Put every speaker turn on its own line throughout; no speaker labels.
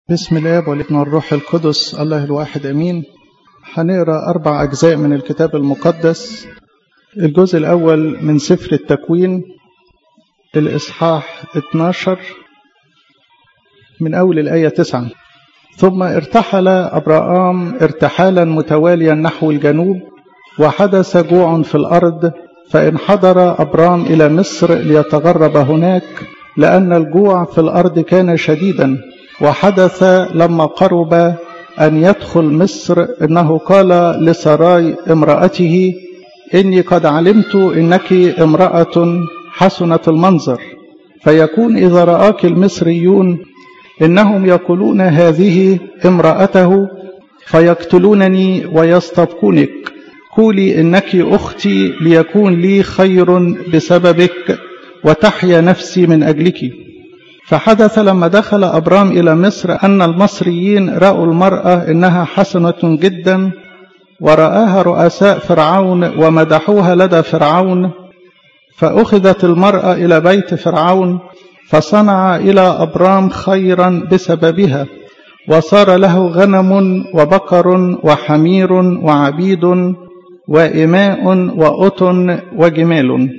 بسم الاب والابن والروح القدس الله الواحد امين هنقرا اربع اجزاء من الكتاب المقدس الجزء الاول من سفر التكوين الاصحاح 12 من اول الايه 9 ثم ارتحل ابراام ارتحالا متواليا نحو الجنوب وحدث جوع في الارض فانحدر ابرام الى مصر ليتغرب هناك لان الجوع في الارض كان شديدا وحدث لما قرب أن يدخل مصر إنه قال لسراي امرأته إني قد علمت إنك امرأة حسنة المنظر فيكون إذا رآك المصريون إنهم يقولون هذه امرأته فيقتلونني ويستبقونك قولي إنك أختي ليكون لي خير بسببك وتحيا نفسي من أجلك فحدث لما دخل أبرام إلى مصر أن المصريين رأوا المرأة إنها حسنة جدا ورآها رؤساء فرعون ومدحوها لدى فرعون فأخذت المرأة إلى بيت فرعون فصنع إلى أبرام خيرا بسببها وصار له غنم وبقر وحمير وعبيد وإماء وأتن وجمال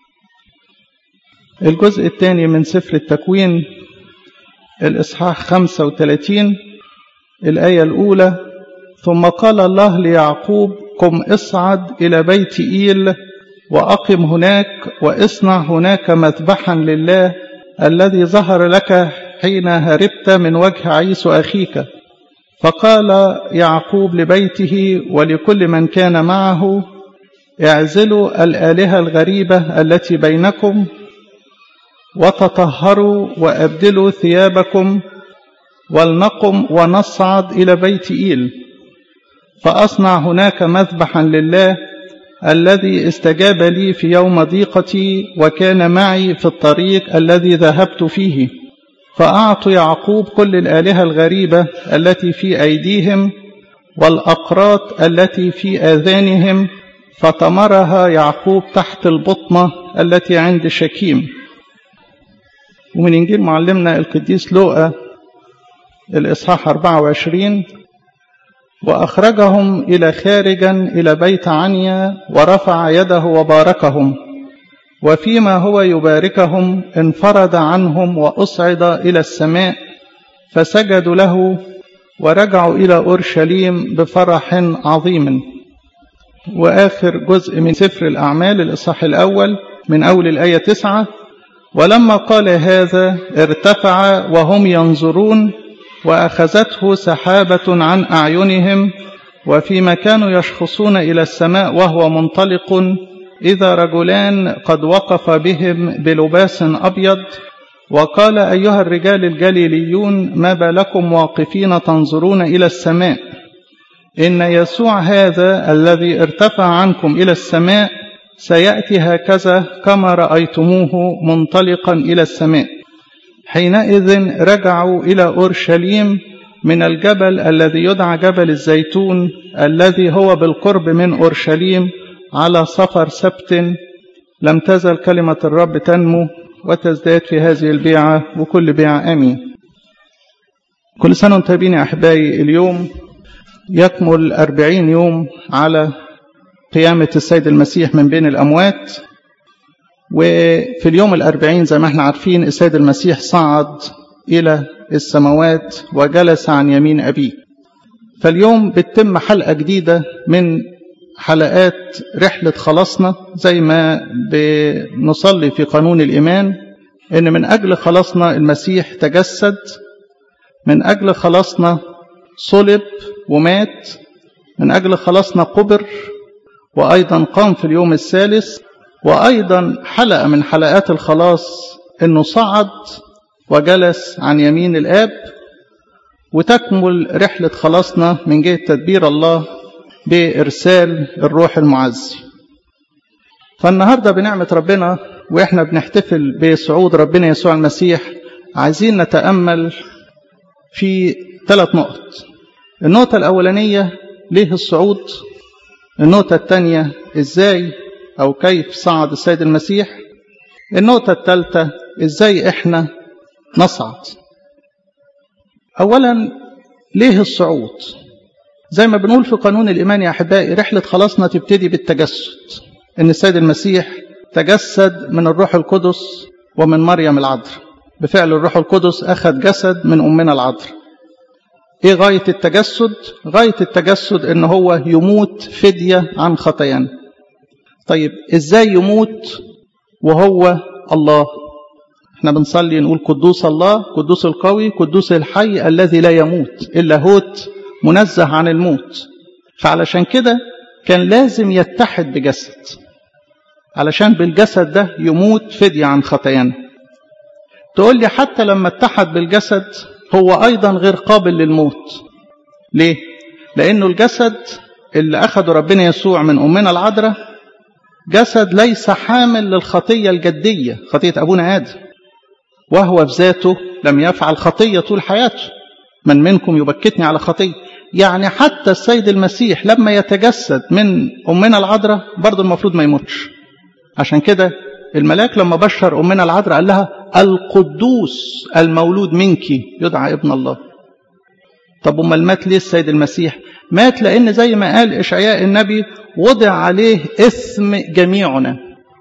الجزء الثاني من سفر التكوين الإصحاح 35 الآية الأولى ثم قال الله ليعقوب قم اصعد إلى بيت إيل وأقم هناك واصنع هناك مذبحا لله الذي ظهر لك حين هربت من وجه عيسو أخيك فقال يعقوب لبيته ولكل من كان معه اعزلوا الآلهة الغريبة التي بينكم وتطهروا وأبدلوا ثيابكم ولنقم ونصعد إلى بيت إيل فأصنع هناك مذبحا لله الذي استجاب لي في يوم ضيقتي وكان معي في الطريق الذي ذهبت فيه فأعطوا يعقوب كل الآلهة الغريبة التي في أيديهم والأقراط التي في آذانهم فتمرها يعقوب تحت البطنة التي عند شكيم ومن إنجيل معلمنا القديس لوقا الإصحاح 24 وأخرجهم إلى خارجا إلى بيت عنيا ورفع يده وباركهم وفيما هو يباركهم انفرد عنهم وأصعد إلى السماء فسجدوا له ورجعوا إلى أورشليم بفرح عظيم وآخر جزء من سفر الأعمال الإصحاح الأول من أول الآية تسعة ولما قال هذا ارتفع وهم ينظرون وأخذته سحابة عن أعينهم وفيما كانوا يشخصون إلى السماء وهو منطلق إذا رجلان قد وقف بهم بلباس أبيض وقال أيها الرجال الجليليون ما بالكم واقفين تنظرون إلى السماء إن يسوع هذا الذي ارتفع عنكم إلى السماء سيأتي هكذا كما رأيتموه منطلقا إلى السماء حينئذ رجعوا إلى أورشليم من الجبل الذي يدعى جبل الزيتون الذي هو بالقرب من أورشليم على سفر سبت لم تزل كلمة الرب تنمو وتزداد في هذه البيعة وكل بيعة آمين كل سنة وانتم طيبين يا أحبائي اليوم يكمل أربعين يوم على قيامة السيد المسيح من بين الأموات وفي اليوم الأربعين زي ما احنا عارفين السيد المسيح صعد إلى السماوات وجلس عن يمين أبيه فاليوم بتتم حلقة جديدة من حلقات رحلة خلاصنا زي ما بنصلي في قانون الإيمان إن من أجل خلاصنا المسيح تجسد من أجل خلاصنا صلب ومات من أجل خلاصنا قبر وأيضا قام في اليوم الثالث وأيضا حلقة من حلقات الخلاص أنه صعد وجلس عن يمين الآب وتكمل رحلة خلاصنا من جهة تدبير الله بإرسال الروح المعزي فالنهاردة بنعمة ربنا وإحنا بنحتفل بصعود ربنا يسوع المسيح عايزين نتأمل في ثلاث نقط النقطة الأولانية ليه الصعود النقطة الثانية إزاي أو كيف صعد السيد المسيح النقطة الثالثة إزاي إحنا نصعد أولا ليه الصعود زي ما بنقول في قانون الإيمان يا أحبائي رحلة خلاصنا تبتدي بالتجسد إن السيد المسيح تجسد من الروح القدس ومن مريم العذراء بفعل الروح القدس أخذ جسد من أمنا العذراء إيه غاية التجسد؟ غاية التجسد إن هو يموت فدية عن خطايانا طيب إزاي يموت وهو الله احنا بنصلي نقول قدوس الله قدوس القوي قدوس الحي الذي لا يموت إلا هوت منزه عن الموت فعلشان كده كان لازم يتحد بجسد علشان بالجسد ده يموت فدية عن خطايانا تقول لي حتى لما اتحد بالجسد هو أيضا غير قابل للموت ليه؟ لأنه الجسد اللي أخده ربنا يسوع من أمنا العذراء جسد ليس حامل للخطية الجدية خطية أبونا آدم وهو في ذاته لم يفعل خطية طول حياته من منكم يبكتني على خطية يعني حتى السيد المسيح لما يتجسد من أمنا العذراء برضه المفروض ما يموتش عشان كده الملاك لما بشر أمنا العذراء قال لها القدوس المولود منك يدعى ابن الله طب امال مات ليه السيد المسيح مات لأن زي ما قال إشعياء النبي وضع عليه إثم جميعنا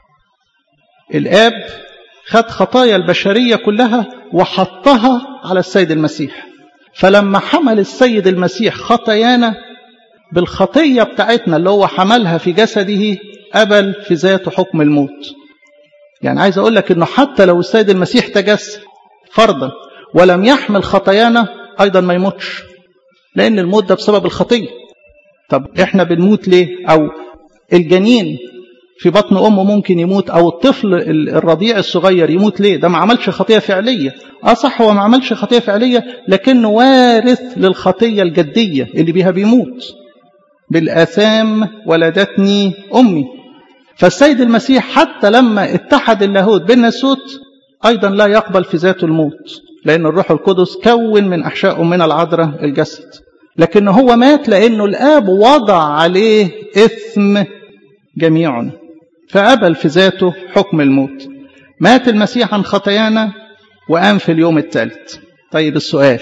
الآب خد خطايا البشرية كلها وحطها على السيد المسيح فلما حمل السيد المسيح خطايانا بالخطية بتاعتنا اللي هو حملها في جسده قبل في ذاته حكم الموت يعني عايز أقول لك أنه حتى لو السيد المسيح تجسد فرضا ولم يحمل خطايانا أيضا ما يموتش لأن الموت ده بسبب الخطية طب إحنا بنموت ليه أو الجنين في بطن أمه ممكن يموت أو الطفل الرضيع الصغير يموت ليه ده ما عملش خطية فعلية آه صح هو ما عملش خطية فعلية لكنه وارث للخطية الجدية اللي بيها بيموت بالآثام ولدتني أمي فالسيد المسيح حتى لما اتحد اللاهوت بالناسوت أيضا لا يقبل في ذاته الموت لأن الروح القدس كون من أحشاء أمنا العذراء الجسد لكن هو مات لأنه الآب وضع عليه إثم جميعنا فقبل في ذاته حكم الموت مات المسيح عن خطايانا وقام في اليوم الثالث طيب السؤال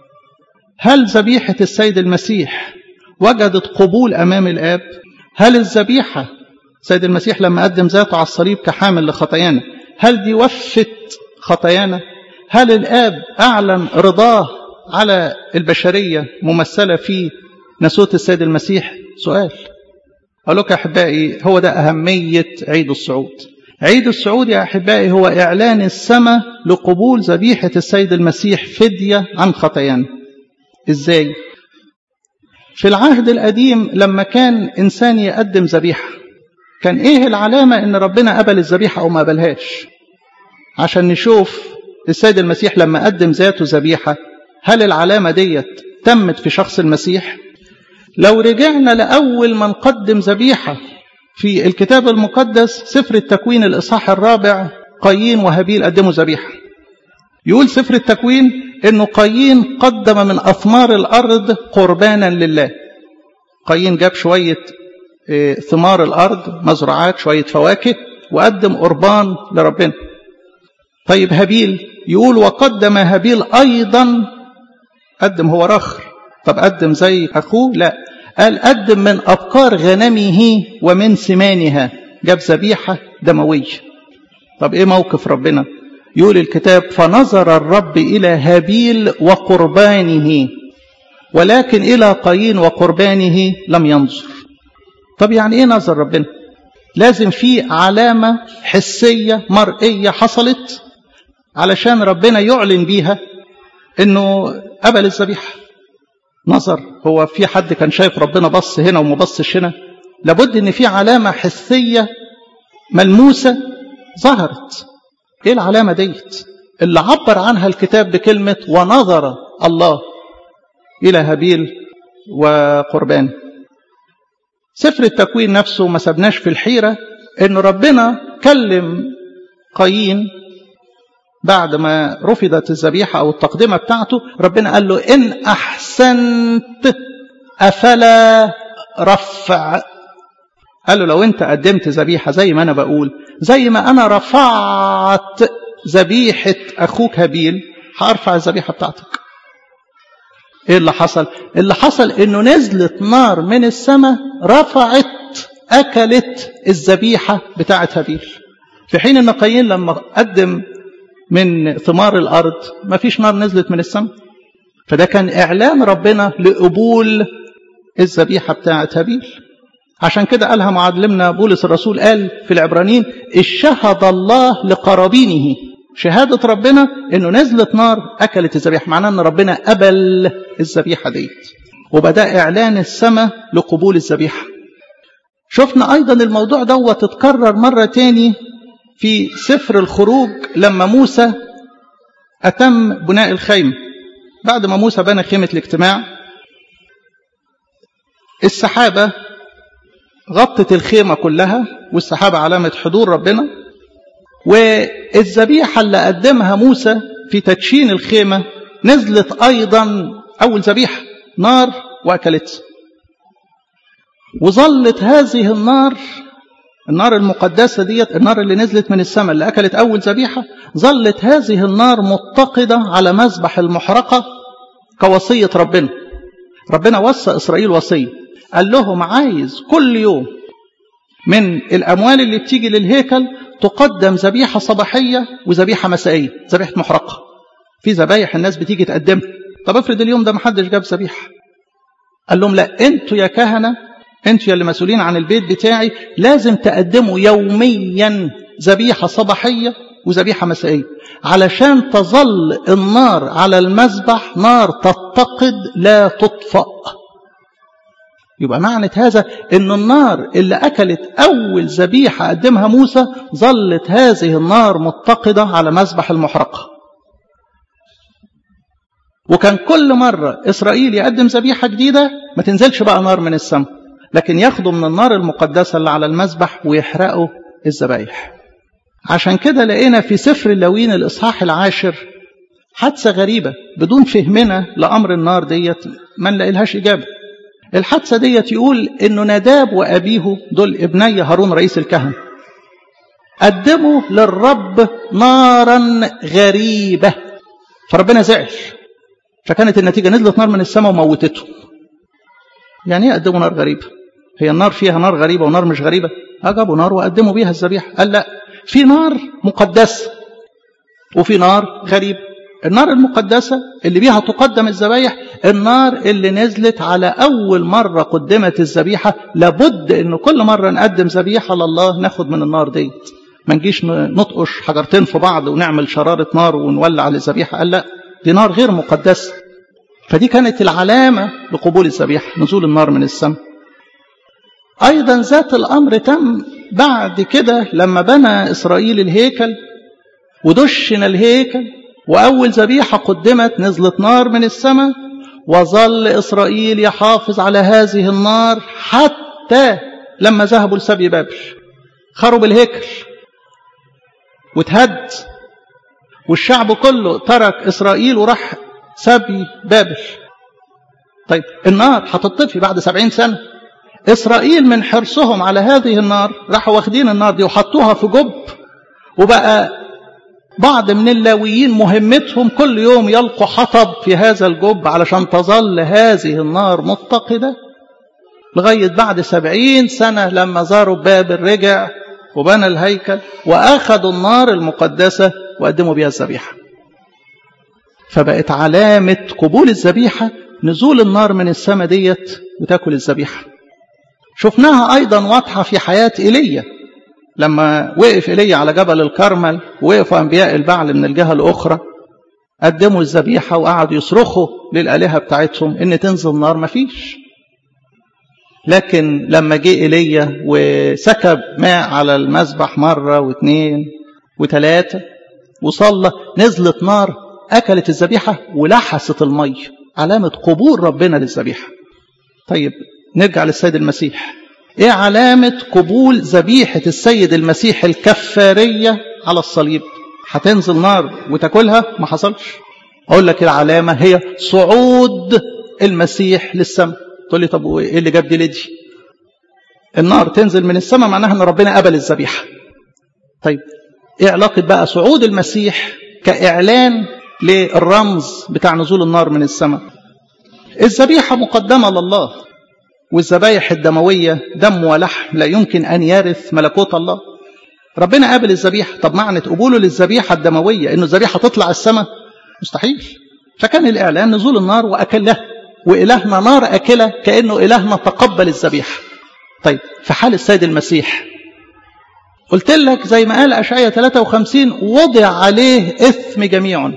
هل ذبيحة السيد المسيح وجدت قبول أمام الآب هل الذبيحة سيد المسيح لما قدم ذاته على الصليب كحامل لخطايانا هل دي وفت خطايانا هل الآب أعلن رضاه على البشرية ممثلة في نسوة السيد المسيح سؤال أقول لك يا أحبائي هو ده أهمية عيد الصعود عيد الصعود يا أحبائي هو إعلان السماء لقبول ذبيحة السيد المسيح فدية عن خطايانا إزاي؟ في العهد القديم لما كان إنسان يقدم ذبيحة كان إيه العلامة إن ربنا قبل الذبيحة أو ما قبلهاش عشان نشوف السيد المسيح لما قدم ذاته ذبيحة هل العلامة ديت تمت في شخص المسيح لو رجعنا لأول من قدم ذبيحة في الكتاب المقدس سفر التكوين الإصحاح الرابع قايين وهابيل قدموا ذبيحة يقول سفر التكوين انه قايين قدم من اثمار الارض قربانا لله قايين جاب شويه ثمار الارض مزروعات شويه فواكه وقدم قربان لربنا طيب هابيل يقول وقدم هابيل ايضا قدم هو رخر طب قدم زي اخوه لا قال قدم من ابكار غنمه ومن سمانها جاب ذبيحه دمويه طب ايه موقف ربنا يقول الكتاب فنظر الرب إلى هابيل وقربانه ولكن إلى قايين وقربانه لم ينظر طب يعني إيه نظر ربنا لازم في علامة حسية مرئية حصلت علشان ربنا يعلن بيها انه قبل الذبيحة نظر هو في حد كان شايف ربنا بص هنا وما بصش هنا لابد ان في علامة حسية ملموسة ظهرت ايه العلامة ديت اللي عبر عنها الكتاب بكلمة ونظر الله إلى هابيل وقربان سفر التكوين نفسه ما سبناش في الحيرة ان ربنا كلم قايين بعد ما رفضت الذبيحة أو التقدمة بتاعته ربنا قال له إن أحسنت أفلا رفع قال له لو أنت قدمت ذبيحة زي ما أنا بقول زي ما أنا رفعت ذبيحة أخوك هابيل هأرفع الذبيحة بتاعتك ايه اللي حصل اللي حصل انه نزلت نار من السماء رفعت اكلت الذبيحه بتاعه هابيل في حين ان قايين لما قدم من ثمار الارض ما فيش نار نزلت من السماء فده كان اعلان ربنا لقبول الذبيحه بتاعه هابيل عشان كده قالها معلمنا بولس الرسول قال في العبرانيين اشهد الله لقرابينه شهادة ربنا انه نزلت نار اكلت الذبيحة معناه ان ربنا قبل الذبيحة ديت وبدأ اعلان السماء لقبول الذبيحة شفنا ايضا الموضوع دوت اتكرر مرة تاني في سفر الخروج لما موسى اتم بناء الخيمة بعد ما موسى بنى خيمة الاجتماع السحابة غطت الخيمة كلها والسحابة علامة حضور ربنا والذبيحة اللي قدمها موسى في تدشين الخيمة نزلت أيضا أول ذبيحة نار وأكلتها وظلت هذه النار النار المقدسة ديت النار اللي نزلت من السماء اللي أكلت أول ذبيحة ظلت هذه النار متقدة على مذبح المحرقة كوصية ربنا ربنا وصى إسرائيل وصية قال لهم عايز كل يوم من الأموال اللي بتيجي للهيكل تقدم ذبيحة صباحية وذبيحة مسائية ذبيحة محرقة في ذبايح الناس بتيجي تقدمها طب افرض اليوم ده محدش جاب ذبيحة قال لهم لا انتوا يا كهنة انتوا يا اللي مسؤولين عن البيت بتاعي لازم تقدموا يوميا ذبيحة صباحية وذبيحة مسائية علشان تظل النار على المذبح نار تتقد لا تطفأ يبقى معنى هذا ان النار اللي اكلت اول ذبيحه قدمها موسى ظلت هذه النار متقده على مذبح المحرقه وكان كل مره اسرائيل يقدم ذبيحه جديده ما تنزلش بقى نار من السماء لكن ياخدوا من النار المقدسه اللي على المذبح ويحرقوا الذبايح عشان كده لقينا في سفر اللوين الاصحاح العاشر حادثه غريبه بدون فهمنا لامر النار ديت ما نلاقي لهاش اجابه الحادثة ديت يقول انه نداب وابيه دول ابني هارون رئيس الكهنة قدموا للرب نارا غريبة فربنا زعل فكانت النتيجة نزلت نار من السماء وموتته يعني ايه قدموا نار غريبة هي النار فيها نار غريبة ونار مش غريبة أجابوا نار وقدموا بيها الذبيحة قال لا في نار مقدسة وفي نار غريبة النار المقدسة اللي بيها تقدم الذبايح النار اللي نزلت على أول مرة قدمت الذبيحة لابد إن كل مرة نقدم ذبيحة لله ناخد من النار ديت ما نجيش نطقش حجرتين في بعض ونعمل شرارة نار ونولع على الذبيحة قال لا دي نار غير مقدسة فدي كانت العلامة لقبول الذبيحة نزول النار من السماء أيضا ذات الأمر تم بعد كده لما بنى إسرائيل الهيكل ودشن الهيكل وأول ذبيحة قدمت نزلت نار من السماء وظل إسرائيل يحافظ على هذه النار حتى لما ذهبوا لسبي بابل خرب الهيكل واتهد والشعب كله ترك إسرائيل وراح سبي بابل طيب النار هتطفي بعد سبعين سنة إسرائيل من حرصهم على هذه النار راحوا واخدين النار دي وحطوها في جب وبقى بعض من اللاويين مهمتهم كل يوم يلقوا حطب في هذا الجب علشان تظل هذه النار متقدة لغاية بعد سبعين سنة لما زاروا بابل رجع وبنى الهيكل وأخذوا النار المقدسة وقدموا بها الذبيحة فبقت علامة قبول الذبيحة نزول النار من السماء ديت وتاكل الذبيحة شفناها أيضا واضحة في حياة إيليا لما وقف إيليا على جبل الكرمل وقفوا أنبياء البعل من الجهة الأخرى قدموا الذبيحة وقعدوا يصرخوا للآلهة بتاعتهم إن تنزل نار مفيش لكن لما جه إيليا وسكب ماء على المذبح مرة واثنين وثلاثة وصلى نزلت نار أكلت الذبيحة ولحست المية علامة قبول ربنا للذبيحة طيب نرجع للسيد المسيح ايه علامة قبول ذبيحة السيد المسيح الكفارية على الصليب هتنزل نار وتاكلها ما حصلش اقول لك العلامة هي صعود المسيح للسماء تقول لي طب وايه اللي جاب دي لدي النار تنزل من السماء معناها ان ربنا قبل الذبيحة طيب ايه علاقة بقى صعود المسيح كاعلان للرمز بتاع نزول النار من السماء الذبيحة مقدمة لله والذبايح الدموية دم ولحم لا يمكن أن يرث ملكوت الله ربنا قابل الذبيحة طب معنى قبوله للذبيحة الدموية إنه الذبيحة تطلع السماء مستحيل فكان الإعلان نزول النار وأكله وإلهنا نار أكله كأنه إلهنا تقبل الذبيحة طيب في حال السيد المسيح قلت لك زي ما قال أشعية 53 وضع عليه إثم جميع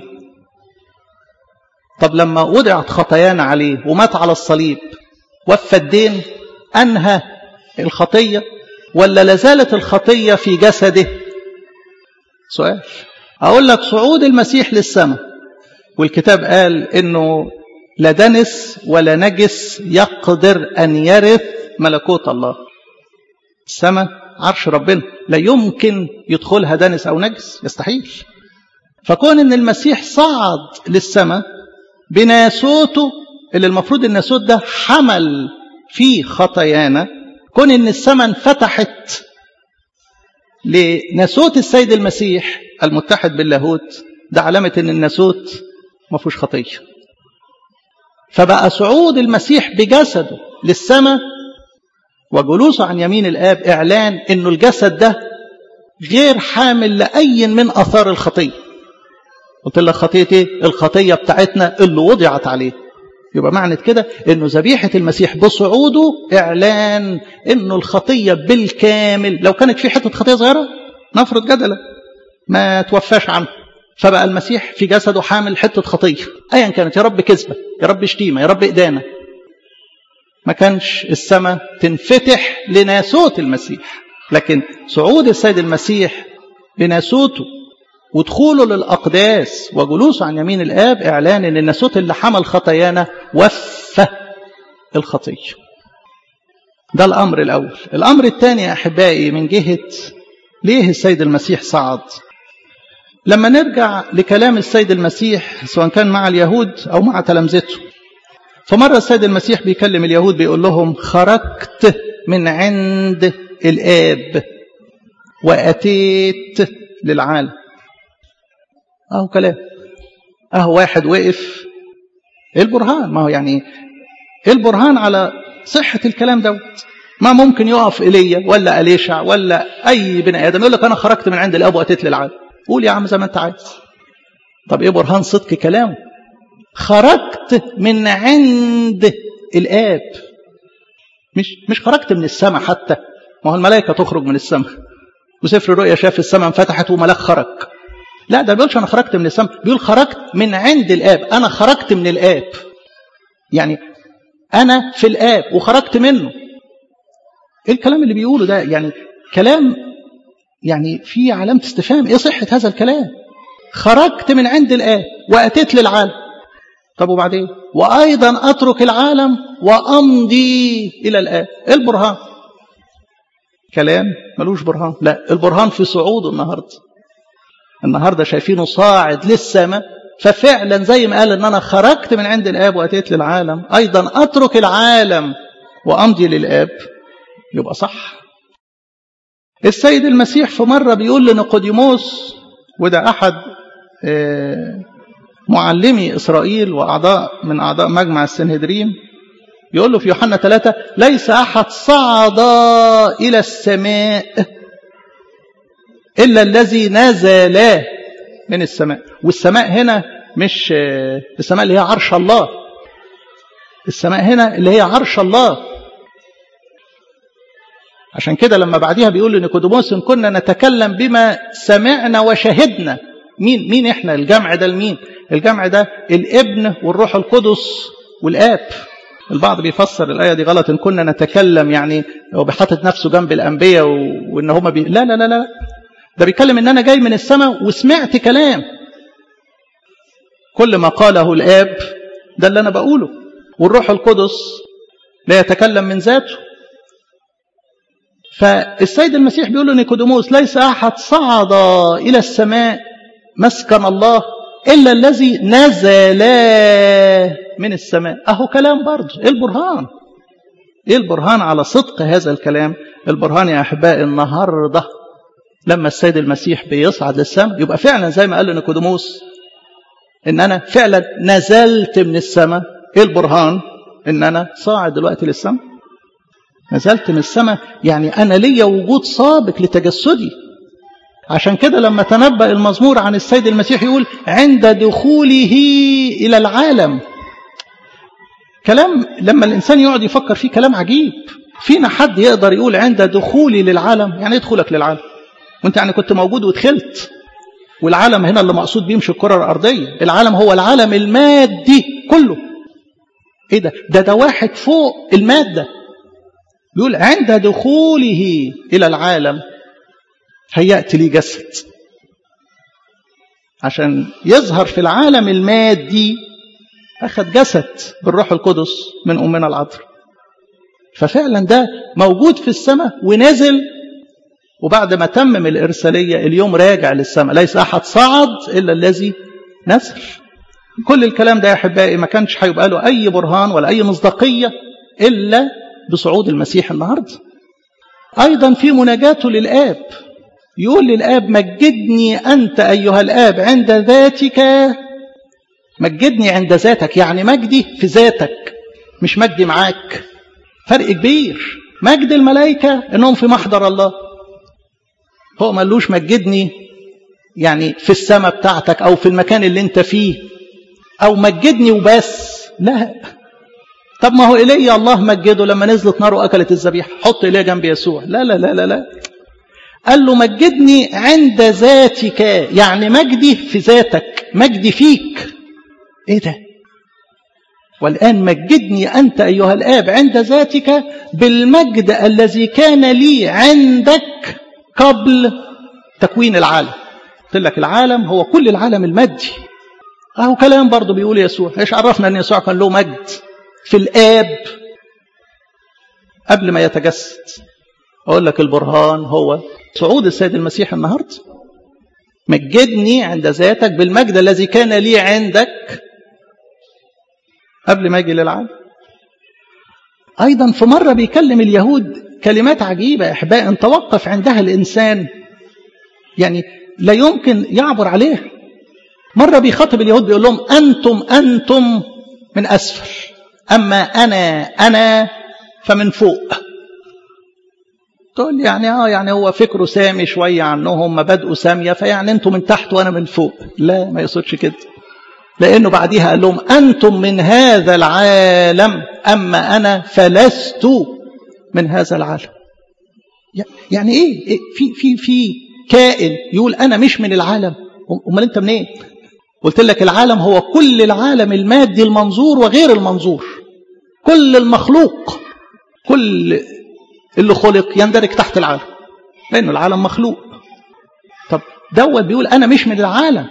طب لما وضعت خطايانا عليه ومات على الصليب وفى الدين أنهى الخطية ولا لازالت الخطية في جسده سؤال أقول لك صعود المسيح للسماء والكتاب قال إنه لا دنس ولا نجس يقدر أن يرث ملكوت الله السماء عرش ربنا لا يمكن يدخلها دنس أو نجس يستحيل فكون ان المسيح صعد للسماء بناسوته اللي المفروض الناسوت ده حمل فيه خطايانا كون ان السماء انفتحت لناسوت السيد المسيح المتحد باللاهوت ده علامة ان الناسوت ما فيهوش خطية فبقى صعود المسيح بجسده للسماء وجلوسه عن يمين الآب إعلان أنه الجسد ده غير حامل لأي من أثار الخطية قلت لك خطية إيه؟ الخطية بتاعتنا اللي وضعت عليه يبقى معنى كده أنه ذبيحة المسيح بصعوده إعلان أنه الخطية بالكامل لو كانت في حتة خطية صغيرة نفرض جدلا ما توفاش عنه فبقى المسيح في جسده حامل حتة خطية أيا كانت يا رب كذبة يا رب شتيمة يا رب إدانة ما كانش السماء تنفتح لناسوت المسيح لكن صعود السيد المسيح لناسوته ودخوله للأقداس وجلوسه عن يمين الآب إعلان أن الناسوت اللي حمل خطايانا وفى الخطية ده الأمر الأول الأمر الثاني يا أحبائي من جهة ليه السيد المسيح صعد لما نرجع لكلام السيد المسيح سواء كان مع اليهود أو مع تلامذته فمرة السيد المسيح بيكلم اليهود بيقول لهم خرجت من عند الآب وأتيت للعالم أهو كلام أهو واحد وقف إيه البرهان ما هو يعني إيه البرهان على صحة الكلام دوت ما ممكن يقف إيليا ولا أليشع ولا أي بني آدم يقول لك أنا خرجت من عند الآب وأتيت للعالم قول يا عم زي ما أنت عايز طب إيه برهان صدق كلامه خرجت من عند الآب مش مش خرجت من السماء حتى ما هو الملائكة تخرج من السماء وسفر الرؤيا شاف السماء انفتحت وملاك خرج لا ده بيقولش أنا خرجت من السماء بيقول خرجت من عند الآب أنا خرجت من الآب يعني أنا في الآب وخرجت منه إيه الكلام اللي بيقوله ده يعني كلام يعني في علامة استفهام إيه صحة هذا الكلام خرجت من عند الآب وأتيت للعالم طب وبعدين وأيضا أترك العالم وأمضي إلى الآب إيه البرهان كلام ملوش برهان لا البرهان في صعود النهاردة النهاردة شايفينه صاعد للسماء ففعلا زي ما قال ان انا خرجت من عند الاب واتيت للعالم ايضا اترك العالم وامضي للاب يبقى صح السيد المسيح في مرة بيقول لنيقوديموس وده احد معلمي إسرائيل وأعضاء من أعضاء مجمع السنهدرين يقول له في يوحنا ثلاثة ليس أحد صعد إلى السماء إلا الذي نزل من السماء والسماء هنا مش السماء اللي هي عرش الله السماء هنا اللي هي عرش الله عشان كده لما بعديها بيقول لنيكوديموس إن كنا نتكلم بما سمعنا وشهدنا مين مين احنا الجمع ده لمين الجمع ده الابن والروح القدس والاب البعض بيفسر الايه دي غلط ان كنا نتكلم يعني هو بيحطط نفسه جنب الانبياء وان هم بي... لا لا لا لا ده بيتكلم ان انا جاي من السماء وسمعت كلام كل ما قاله الاب ده اللي انا بقوله والروح القدس لا يتكلم من ذاته فالسيد المسيح بيقول لنيكوديموس ليس احد صعد الى السماء مسكن الله إلا الذي نزل من السماء أهو كلام برضه إيه البرهان إيه البرهان على صدق هذا الكلام البرهان يا أحبائي النهاردة لما السيد المسيح بيصعد للسماء يبقى فعلا زي ما قال لنيكوديموس إن أنا فعلا نزلت من السماء إيه البرهان ان انا صاعد دلوقتي للسماء نزلت من السماء يعني انا ليا وجود سابق لتجسدي عشان كده لما تنبأ المزمور عن السيد المسيح يقول عند دخوله الى العالم كلام لما الانسان يقعد يفكر فيه كلام عجيب فينا حد يقدر يقول عند دخولي للعالم يعني يدخلك للعالم وانت يعني كنت موجود ودخلت والعالم هنا اللي مقصود بيه مش الكره الارضيه العالم هو العالم المادي كله ايه ده ده ده واحد فوق الماده بيقول عند دخوله الى العالم هيأت لي جسد عشان يظهر في العالم المادي أخذ جسد بالروح القدس من أمنا العذراء ففعلا ده موجود في السماء ونزل وبعد ما تمم الإرسالية اليوم راجع للسماء ليس أحد صعد إلا الذي نزل كل الكلام ده يا أحبائي ما كانش هيبقى له أي برهان ولا أي مصداقية إلا بصعود المسيح النهاردة أيضا في مناجاته للآب يقول للآب مجدني أنت أيها الآب عند ذاتك مجدني عند ذاتك يعني مجدي في ذاتك مش مجدي معاك فرق كبير مجد الملائكة انهم في محضر الله هو ما قالوش مجدني يعني في السماء بتاعتك او في المكان اللي انت فيه او مجدني وبس لا طب ما هو ايليا الله مجده لما نزلت نار واكلت الذبيحه حط ايليا جنب يسوع لا لا لا لا لا قال له مجدني عند ذاتك يعني مجدي في ذاتك مجدي فيك ايه ده والآن مجدني أنت أيها الآب عند ذاتك بالمجد الذي كان لي عندك قبل تكوين العالم قلت لك العالم هو كل العالم المادي أهو كلام برضه بيقول يسوع ايش عرفنا أن يسوع كان له مجد في الآب قبل ما يتجسد أقول لك البرهان هو صعود السيد المسيح النهارده مجدني عند ذاتك بالمجد الذي كان لي عندك قبل ما اجي للعالم ايضا في مره بيكلم اليهود كلمات عجيبه يا احبائي ان توقف عندها الانسان يعني لا يمكن يعبر عليها مره بيخاطب اليهود بيقول لهم انتم انتم من اسفل اما انا انا فمن فوق تقول يعني اه يعني هو فكره سامي شويه عنهم مبادئه ساميه فيعني انتم من تحت وانا من فوق لا ما يقصدش كده لأنه بعديها قال لهم أنتم من هذا العالم أما أنا فلست من هذا العالم يعني إيه, إيه في في في كائن يقول أنا مش من العالم أمال أنت منين إيه؟ قلت لك العالم هو كل العالم المادي المنظور وغير المنظور كل المخلوق كل اللي خلق يندرج تحت العالم لأنه العالم مخلوق طب دوت بيقول أنا مش من العالم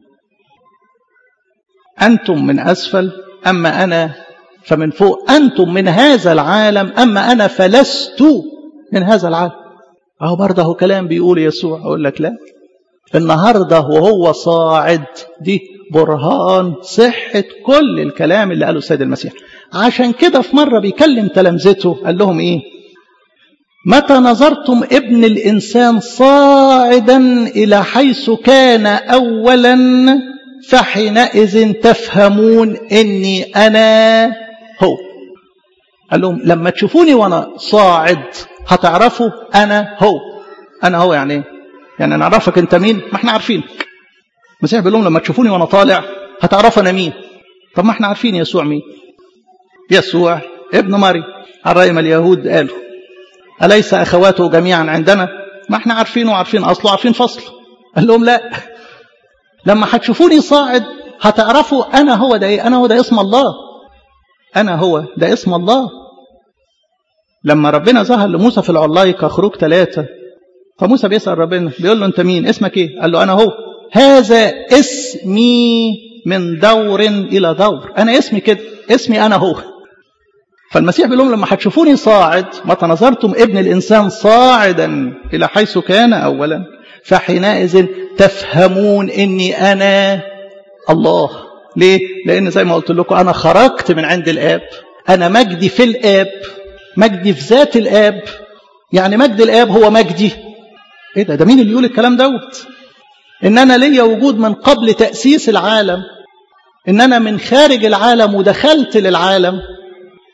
أنتم من أسفل أما أنا فمن فوق أنتم من هذا العالم أما أنا فلست من هذا العالم أهو برضه كلام بيقول يسوع أقول لك لا النهاردة وهو صاعد دي برهان صحة كل الكلام اللي قاله السيد المسيح عشان كده في مرة بيكلم تلامذته قال لهم إيه متى نظرتم ابن الإنسان صاعدا إلى حيث كان أولا فحينئذ تفهمون اني انا هو قال لهم لما تشوفوني وانا صاعد هتعرفوا انا هو انا هو يعني ايه يعني نعرفك انت مين ما احنا عارفينك المسيح بيقول لهم لما تشوفوني وانا طالع هتعرفوا انا مين طب ما احنا عارفين يسوع مين يسوع ابن مريم على رأي ما اليهود قالوا أليس أخواته جميعا عندنا ما احنا عارفينه وعارفين أصله وعارفين فصله قال لهم لا لما هتشوفوني صاعد هتعرفوا أنا هو ده إيه أنا هو ده اسم الله أنا هو ده اسم الله لما ربنا ظهر لموسى في العلايقة خروج ثلاثة فموسى بيسأل ربنا بيقول له أنت مين اسمك إيه قال له أنا هو هذا اسمي من دور إلى دور أنا اسمي كده اسمي أنا هو فالمسيح بيقول لهم لما هتشوفوني صاعد متى نظرتم ابن الإنسان صاعدا إلى حيث كان أولا فحينئذ تفهمون اني انا الله ليه لان زي ما قلت لكم انا خرجت من عند الاب انا مجدي في الاب مجدي في ذات الاب يعني مجد الاب هو مجدي ايه ده ده مين اللي يقول الكلام دوت ان انا ليا وجود من قبل تاسيس العالم ان انا من خارج العالم ودخلت للعالم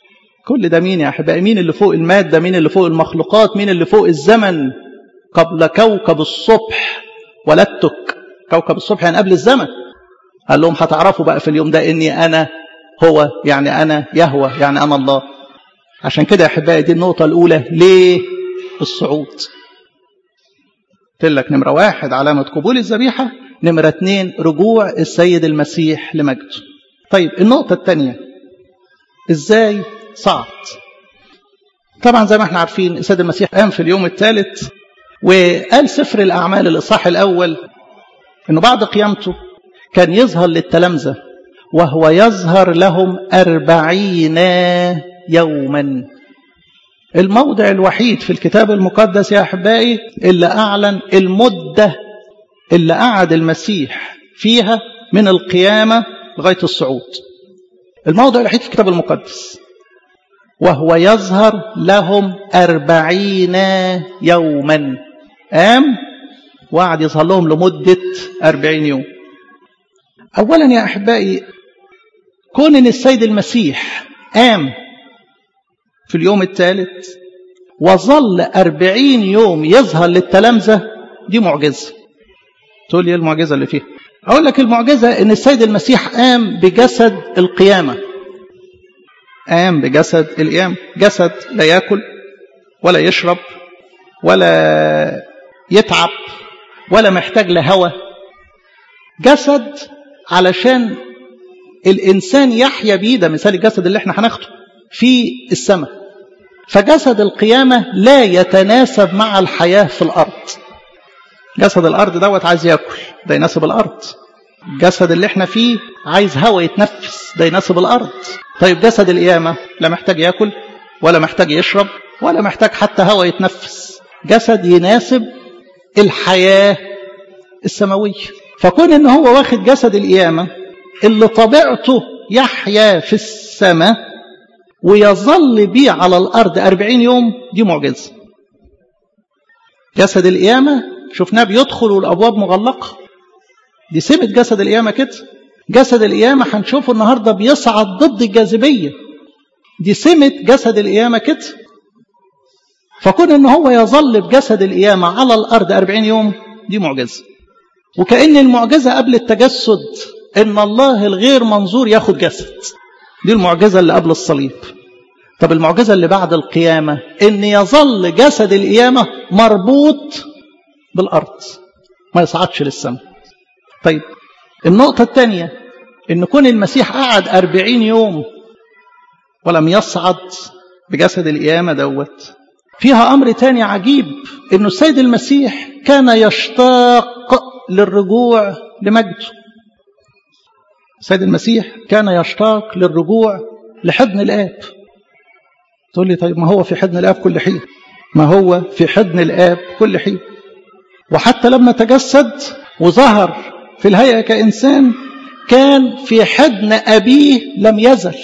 كل ده مين يا أحبائي مين اللي فوق المادة مين اللي فوق المخلوقات مين اللي فوق الزمن قبل كوكب الصبح ولدتك كوكب الصبح يعني قبل الزمن قال لهم هتعرفوا بقى في اليوم ده اني انا هو يعني انا يهوى يعني انا الله عشان كده يا احبائي دي النقطه الاولى ليه الصعود قلت لك نمره واحد علامه قبول الذبيحه نمره اثنين رجوع السيد المسيح لمجده طيب النقطه الثانيه ازاي صعد طبعا زي ما احنا عارفين السيد المسيح قام في اليوم الثالث وقال سفر الأعمال الإصحاح الأول أنه بعد قيامته كان يظهر للتلامذة وهو يظهر لهم أربعين يوما الموضع الوحيد في الكتاب المقدس يا أحبائي اللي أعلن المدة اللي قعد المسيح فيها من القيامة لغاية الصعود الموضع الوحيد في الكتاب المقدس وهو يظهر لهم أربعين يوما قام وقعد يظهر لهم لمدة أربعين يوم أولا يا أحبائي كون أن السيد المسيح قام في اليوم الثالث وظل أربعين يوم يظهر للتلامذة دي معجزة تقول لي المعجزة اللي فيها أقول لك المعجزة أن السيد المسيح قام بجسد القيامة قام بجسد القيامة جسد لا يأكل ولا يشرب ولا يتعب ولا محتاج لهوى جسد علشان الإنسان يحيا بيه ده مثال الجسد اللي احنا هناخده في السماء فجسد القيامة لا يتناسب مع الحياة في الأرض جسد الأرض دوت عايز يأكل ده يناسب الأرض الجسد اللي احنا فيه عايز هواء يتنفس ده يناسب الأرض طيب جسد القيامة لا محتاج يأكل ولا محتاج يشرب ولا محتاج حتى هواء يتنفس جسد يناسب الحياة السماوية فكون ان هو واخد جسد القيامة اللي طبيعته يحيا في السماء ويظل بيه على الأرض أربعين يوم دي معجزة جسد القيامة شفناه بيدخل والأبواب مغلقة دي سمة جسد القيامة كده جسد القيامة هنشوفه النهاردة بيصعد ضد الجاذبية دي سمة جسد القيامة كده فكون ان هو يظل بجسد القيامة على الأرض أربعين يوم دي معجزة وكأن المعجزة قبل التجسد ان الله الغير منظور ياخد جسد دي المعجزة اللي قبل الصليب طب المعجزة اللي بعد القيامة ان يظل جسد القيامة مربوط بالأرض ما يصعدش للسماء طيب النقطة الثانية ان كون المسيح قعد أربعين يوم ولم يصعد بجسد القيامة دوت فيها أمر تاني عجيب انه السيد المسيح كان يشتاق للرجوع لمجده السيد المسيح كان يشتاق للرجوع لحضن الآب تقول لي طيب ما هو في حضن الآب كل حين ما هو في حضن الآب كل حين وحتى لما تجسد وظهر في الهيئة كإنسان كان في حضن أبيه لم يزل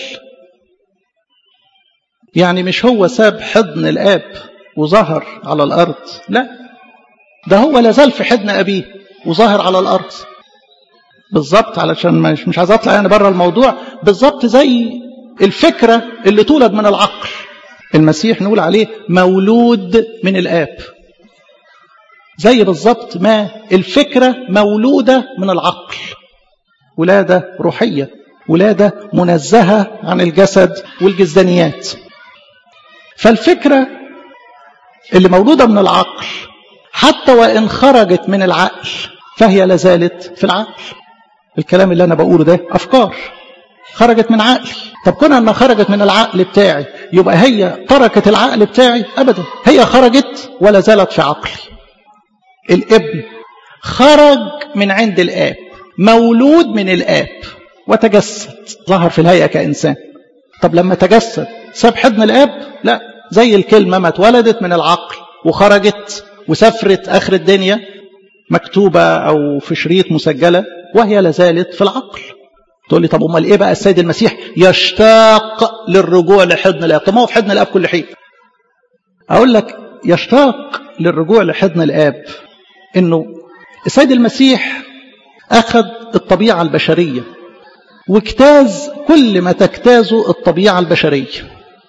يعني مش هو ساب حضن الآب وظهر على الأرض لا ده هو لازال في حضن أبيه وظاهر على الأرض بالظبط علشان مش مش عايز اطلع يعني بره الموضوع بالظبط زي الفكره اللي تولد من العقل المسيح نقول عليه مولود من الاب زي بالظبط ما الفكره مولوده من العقل ولاده روحيه ولاده منزهه عن الجسد والجزدانيات فالفكره اللي مولوده من العقل حتى وان خرجت من العقل فهي لازالت في العقل الكلام اللي انا بقوله ده افكار خرجت من عقلي طب كنا انها خرجت من العقل بتاعي يبقى هي تركت العقل بتاعي ابدا هي خرجت ولا زالت في عقلي الابن خرج من عند الاب مولود من الاب وتجسد ظهر في الهيئه كانسان طب لما تجسد ساب حضن الاب لا زي الكلمه ما اتولدت من العقل وخرجت وسافرت اخر الدنيا مكتوبه او في شريط مسجله وهي لازالت في العقل تقول لي طب امال ايه بقى السيد المسيح يشتاق للرجوع لحضن الاب طب ما هو في حضن الاب كل حين اقول لك يشتاق للرجوع لحضن الاب انه السيد المسيح اخذ الطبيعه البشريه واجتاز كل ما تجتازه الطبيعه البشريه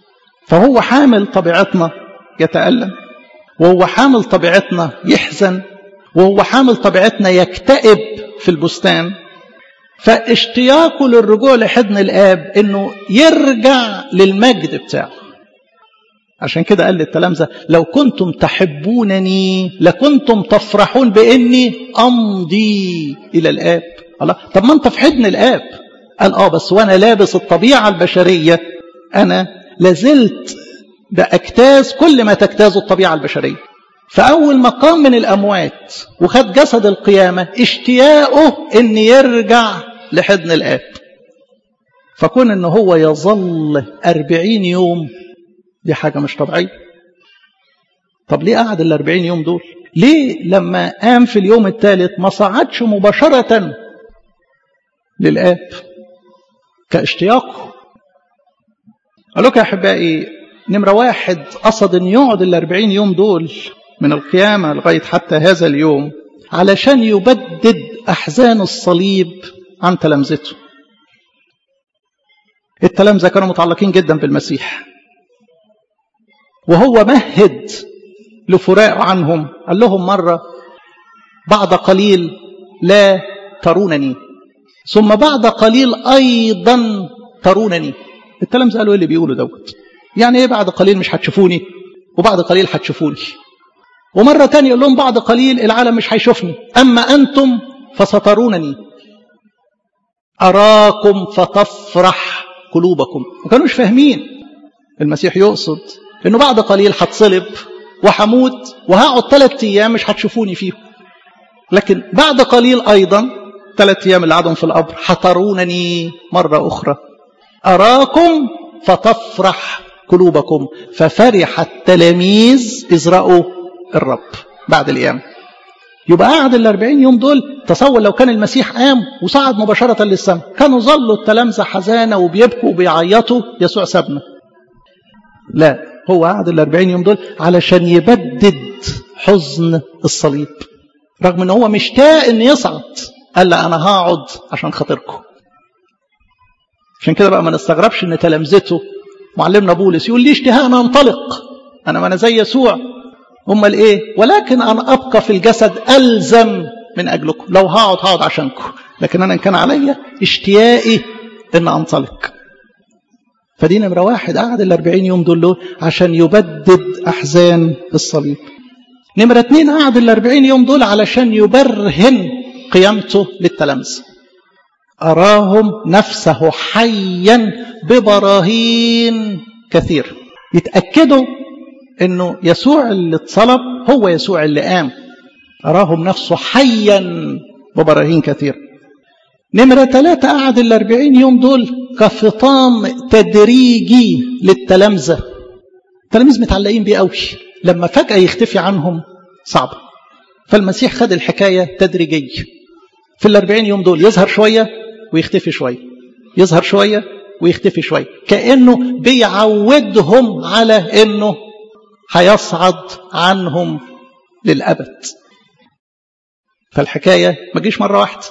فهو حامل طبيعتنا يتألم وهو حامل طبيعتنا يحزن وهو حامل طبيعتنا يكتئب في البستان فاشتياقه للرجوع لحضن الآب إنه يرجع للمجد بتاعه عشان كده قال للتلامذة لو كنتم تحبونني لكنتم تفرحون بإني أمضي إلى الآب الله طب ما أنت في حضن الآب قال آه بس وأنا لابس الطبيعة البشرية أنا لازلت بأجتاز كل ما تجتازه الطبيعة البشرية فأول ما قام من الأموات وخد جسد القيامة اشتياقه إن يرجع لحضن الآب فكون إن هو يظل أربعين يوم دي حاجة مش طبيعية طب ليه قعد الأربعين يوم دول ليه لما قام في اليوم الثالث ما صعدش مباشرة للآب كاشتياقه قال لك يا أحبائي نمرة واحد قصد أن يقعد الأربعين يوم دول من القيامة لغاية حتى هذا اليوم علشان يبدد أحزان الصليب عن تلامذته التلامذة كانوا متعلقين جدا بالمسيح وهو مهد لفراقه عنهم قال لهم مرة بعد قليل لا ترونني ثم بعد قليل أيضا ترونني التلامذة قالوا ايه اللي بيقولوا دوت يعني ايه بعد قليل مش هتشوفوني وبعد قليل هتشوفوني ومرة تانية يقول لهم بعد قليل العالم مش هيشوفني أما أنتم فسترونني أراكم فتفرح قلوبكم ما كانوش فاهمين المسيح يقصد انه بعد قليل هتصلب وهموت وهقعد ثلاث ايام مش هتشوفوني فيهم لكن بعد قليل ايضا ثلاث ايام اللي قعدهم في القبر هترونني مره اخرى اراكم فتفرح قلوبكم ففرح التلاميذ اذ راوا الرب بعد الايام يبقى قعد الأربعين يوم دول تصور لو كان المسيح قام وصعد مباشرة للسماء كانوا ظلوا التلامذة حزانة وبيبكوا وبيعيطوا يسوع سابنا لا هو قعد الأربعين يوم دول علشان يبدد حزن الصليب رغم ان هو مشتاق ان يصعد قال لا انا هقعد عشان خاطركم عشان كده بقى ما نستغربش ان تلامذته معلمنا بولس يقول لي اشتهاء انا انطلق انا ما انا زي يسوع امال ايه ولكن انا ابقى في الجسد الزم من اجلكم لو هقعد هقعد عشانكم لكن انا ان كان عليا اشتياقي ان انطلق فدي نمرة واحد قعد الأربعين يوم دول عشان يبدد أحزان الصليب نمرة اتنين قعد الأربعين يوم دول علشان يبرهن قيامته للتلامذة أراهم نفسه حيا ببراهين كثير يتأكدوا أنه يسوع اللي اتصلب هو يسوع اللي قام أراهم نفسه حيا ببراهين كثير نمرة ثلاثة قعد الأربعين يوم دول كفطام تدريجي للتلامذة التلاميذ متعلقين بيه قوي لما فجأة يختفي عنهم صعب فالمسيح خد الحكاية تدريجية في الأربعين يوم دول يظهر شوية ويختفي شوية يظهر شوية ويختفي شوية كأنه بيعودهم على أنه هيصعد عنهم للأبد فالحكاية ما تجيش مرة واحدة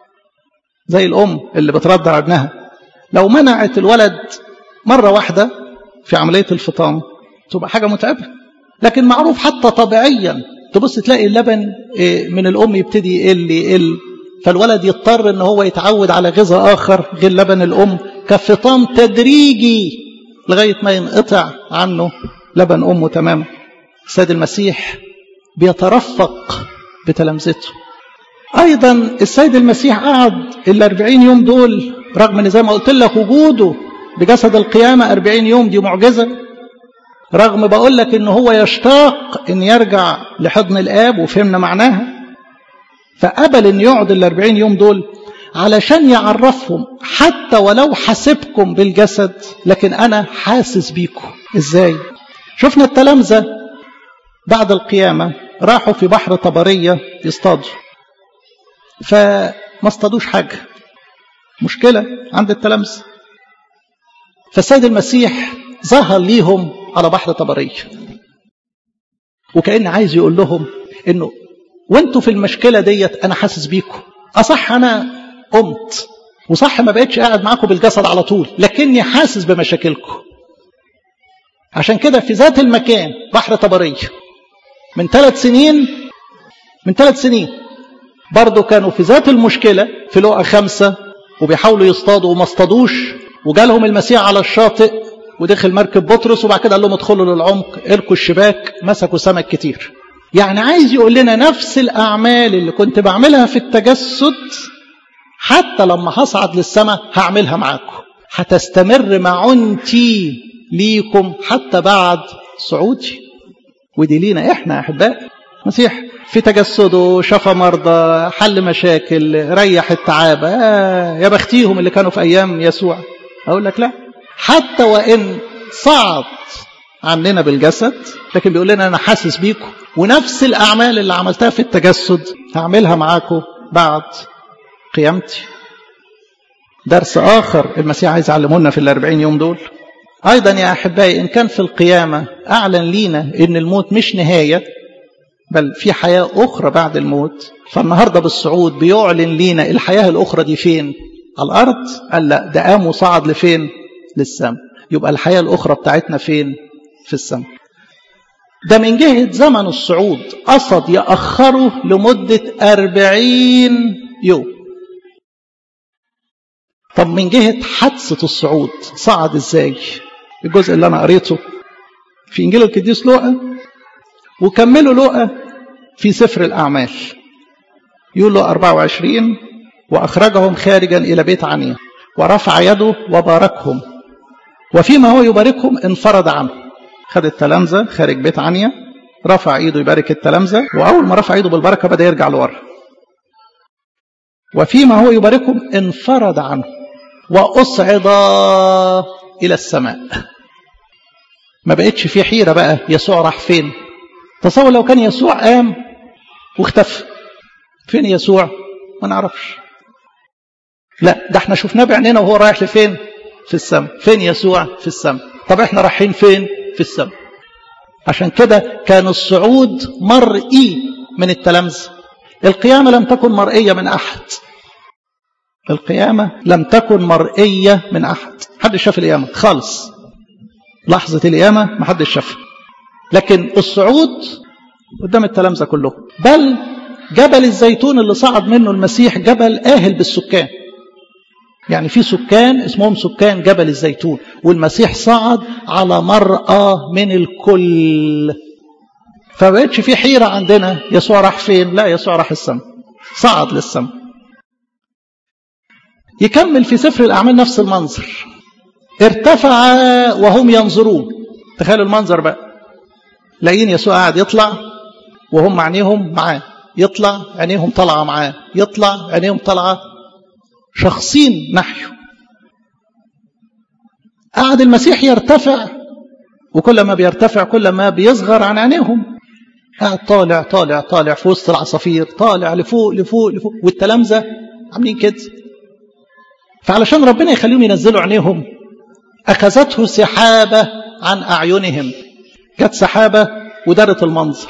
زي الأم اللي بترضع ابنها لو منعت الولد مرة واحدة في عملية الفطام تبقى حاجة متعبة لكن معروف حتى طبيعيا تبص تلاقي اللبن من الأم يبتدي يقل يقل فالولد يضطر ان هو يتعود على غذاء آخر غير لبن الأم كفطام تدريجي لغاية ما ينقطع عنه لبن أمه تماما السيد المسيح بيترفق بتلامذته أيضا السيد المسيح قعد الأربعين يوم دول رغم أن زي ما قلت لك وجوده بجسد القيامة أربعين يوم دي معجزة رغم بقول لك أنه هو يشتاق أن يرجع لحضن الآب وفهمنا معناها فقبل أن يقعد الأربعين يوم دول علشان يعرفهم حتى ولو حاسبكم بالجسد لكن أنا حاسس بيكم إزاي شفنا التلامذة بعد القيامة راحوا في بحر طبرية يصطادوا فما اصطادوش حاجة مشكلة عند التلامذة فالسيد المسيح ظهر ليهم على بحر طبرية وكأن عايز يقول لهم انه وانتوا في المشكلة ديت انا حاسس بيكم اصح انا قمت وصح ما بقتش قاعد معاكم بالجسد على طول لكني حاسس بمشاكلكم عشان كده في ذات المكان بحر طبرية من ثلاث سنين من ثلاث سنين برضه كانوا في ذات المشكلة في لقى خمسة وبيحاولوا يصطادوا وما اصطادوش وجالهم المسيح على الشاطئ ودخل مركب بطرس وبعد كده قال لهم ادخلوا للعمق اركوا الشباك مسكوا سمك كتير يعني عايز يقول لنا نفس الأعمال اللي كنت بعملها في التجسد حتى لما هصعد للسماء هعملها معاكم هتستمر معنتي ليكم حتى بعد صعودي ودي لينا احنا يا احبائي مسيح في تجسده شفى مرضى حل مشاكل ريح التعابة آه يا بختيهم اللي كانوا في أيام يسوع أقول لك لا حتى وإن صعد عننا بالجسد لكن بيقول لنا أنا حاسس بيكم ونفس الأعمال اللي عملتها في التجسد هعملها معاكم بعد قيامتي درس آخر المسيح عايز يعلمونا في الأربعين يوم دول أيضا يا أحبائي إن كان في القيامة أعلن لينا إن الموت مش نهاية بل في حياة أخرى بعد الموت فالنهاردة بالصعود بيعلن لينا الحياة الأخرى دي فين على الأرض قال لا ده قام وصعد لفين للسماء يبقى الحياة الأخرى بتاعتنا فين في السماء ده من جهة زمن الصعود قصد يأخره لمدة أربعين يوم طب من جهة حادثة الصعود صعد ازاي الجزء اللي أنا قريته في إنجيل القديس لوقا وكملوا لوقا في سفر الأعمال يقول له 24 وأخرجهم خارجا إلى بيت عنيا ورفع يده وباركهم وفيما هو يباركهم انفرد عنه خد التلامذة خارج بيت عنيا رفع ايده يبارك التلامذة وأول ما رفع ايده بالبركة بدأ يرجع لورا وفيما هو يباركهم انفرد عنه وأصعد إلى السماء ما بقتش في حيرة بقى يسوع راح فين تصور لو كان يسوع قام واختفى فين يسوع ما نعرفش لا ده احنا شفناه بعينينا وهو رايح لفين في السماء فين يسوع في السماء طب احنا رايحين فين في السماء عشان كده كان الصعود مرئي من التلامذة القيامة لم تكن مرئية من أحد القيامة لم تكن مرئية من أحد حد شاف القيامة خالص لحظة القيامة ما حد شافها لكن الصعود قدام التلامذة كلهم بل جبل الزيتون اللي صعد منه المسيح جبل آهل بالسكان يعني في سكان اسمهم سكان جبل الزيتون والمسيح صعد على مرأى من الكل فبقتش في حيرة عندنا يسوع راح فين لا يسوع راح السماء صعد للسماء يكمل في سفر الأعمال نفس المنظر ارتفع وهم ينظرون تخيلوا المنظر بقى لاقيين يسوع قاعد يطلع وهم عينيهم معاه يطلع عينيهم طالعه معاه يطلع عينيهم طالعه شخصين نحيه قعد المسيح يرتفع وكل ما بيرتفع كل ما بيصغر عن عينيهم قاعد طالع طالع طالع في وسط العصافير طالع لفوق لفوق لفوق والتلامذة عاملين كده فعلشان ربنا يخليهم ينزلوا عينيهم أخذته سحابة عن أعينهم جت سحابة ودارت المنظر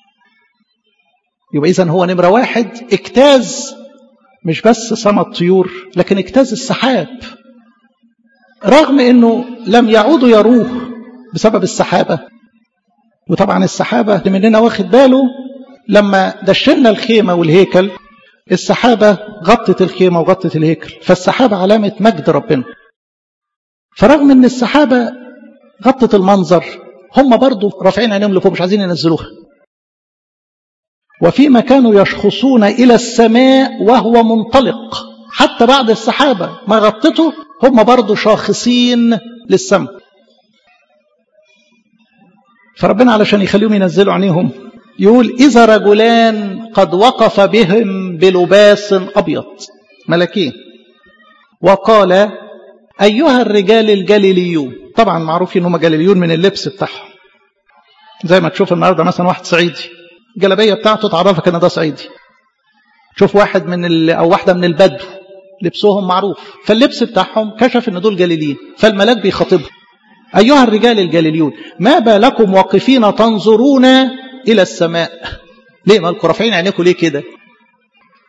يبقى إذا هو نمرة واحد اجتاز مش بس سما الطيور لكن اجتاز السحاب رغم انه لم يعودوا يروه بسبب السحابة وطبعا السحابة اللي مننا واخد باله لما دشنا الخيمة والهيكل السحابة غطت الخيمة وغطت الهيكل فالسحابة علامة مجد ربنا فرغم ان السحابة غطت المنظر هم برضو رافعين عينيهم لفوق مش عايزين ينزلوها وفيما كانوا يشخصون إلى السماء وهو منطلق حتى بعد السحابة ما غطته هم برضو شاخصين للسماء فربنا علشان يخليهم ينزلوا عينيهم يقول إذا رجلان قد وقف بهم بلباس أبيض ملكين وقال أيها الرجال الجليليون طبعا معروف إن هم جليليون من اللبس بتاعهم زي ما تشوف النهارده مثلا واحد صعيدي الجلابيه بتاعته تعرفك ان ده صعيدي شوف واحد من ال... او واحده من البدو لبسهم معروف فاللبس بتاعهم كشف ان دول جليليين فالملاك بيخاطبهم ايها الرجال الجليليون ما بالكم واقفين تنظرون الى السماء ليه مالكم رافعين عينيكم ليه كده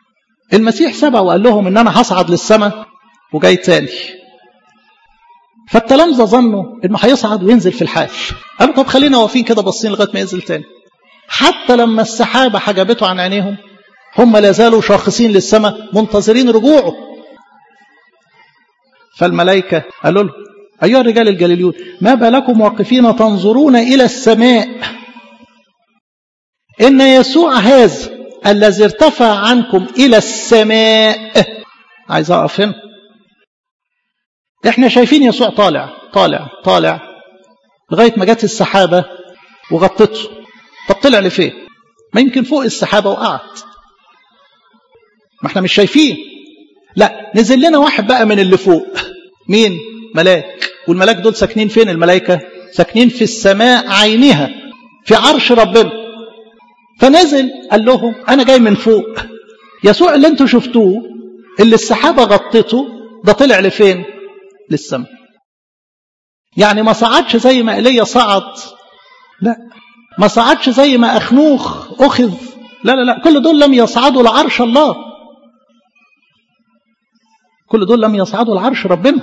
المسيح سبق وقال لهم ان انا هصعد للسماء وجاي تاني فالتلامذة ظنوا انه هيصعد وينزل في الحال قالوا طب خلينا واقفين كده باصين لغايه ما ينزل تاني حتى لما السحابه حجبته عن عينيهم هم لا زالوا شاخصين للسماء منتظرين رجوعه فالملائكه قالوا له ايها الرجال الجليليون ما بالكم واقفين تنظرون الى السماء ان يسوع هذا الذي ارتفع عنكم الى السماء عايز اقف هنا احنا شايفين يسوع طالع طالع طالع لغايه ما جت السحابه وغطته طب طلع لفين ما يمكن فوق السحابه وقعت ما احنا مش شايفين لا نزل لنا واحد بقى من اللي فوق مين ملاك والملاك دول ساكنين فين الملائكه ساكنين في السماء عينها في عرش ربنا فنزل قال لهم انا جاي من فوق يسوع اللي انتوا شفتوه اللي السحابه غطته ده طلع لفين للسماء يعني ما صعدش زي ما ايليا صعد لا ما صعدش زي ما اخنوخ اخذ لا لا لا كل دول لم يصعدوا لعرش الله كل دول لم يصعدوا لعرش ربنا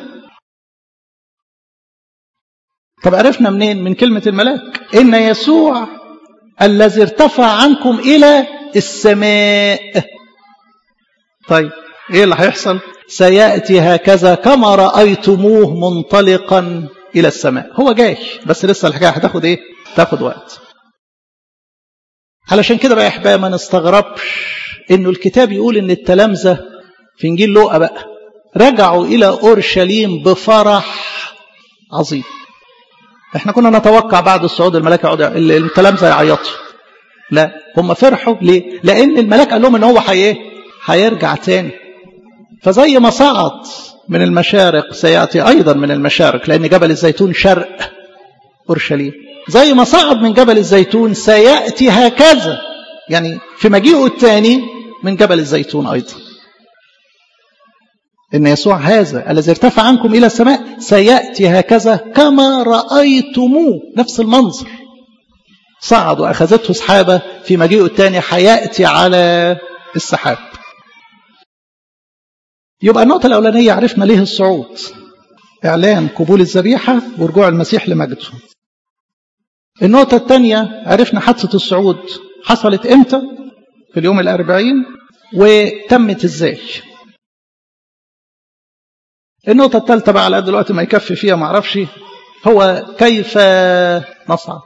طب عرفنا منين من كلمة الملاك إن يسوع الذي ارتفع عنكم إلى السماء طيب إيه اللي هيحصل سيأتي هكذا كما رأيتموه منطلقا إلى السماء هو جاي بس لسه الحكاية هتاخد إيه تاخد وقت علشان كده بقى يا احبائي ما نستغربش انه الكتاب يقول ان التلامذه في انجيل لوقا بقى رجعوا الى اورشليم بفرح عظيم احنا كنا نتوقع بعد الصعود الملاك يقعد التلامذه يعيطوا لا هم فرحوا ليه لان الملاك قال لهم ان هو حي هيرجع تاني فزي ما صعد من المشارق سياتي ايضا من المشارق لان جبل الزيتون شرق اورشليم زي ما صعد من جبل الزيتون سياتي هكذا يعني في مجيئه الثاني من جبل الزيتون ايضا ان يسوع هذا الذي ارتفع عنكم الى السماء سياتي هكذا كما رايتموه نفس المنظر صعد واخذته سحابه في مجيئه الثاني هياتي على السحاب يبقى النقطه الاولانيه عرفنا ليه الصعود اعلان قبول الذبيحه ورجوع المسيح لمجده النقطة الثانية عرفنا حادثة الصعود حصلت امتى في اليوم الأربعين وتمت ازاي النقطة الثالثة بقى على قد الوقت ما يكفي فيها ما اعرفش هو كيف نصعد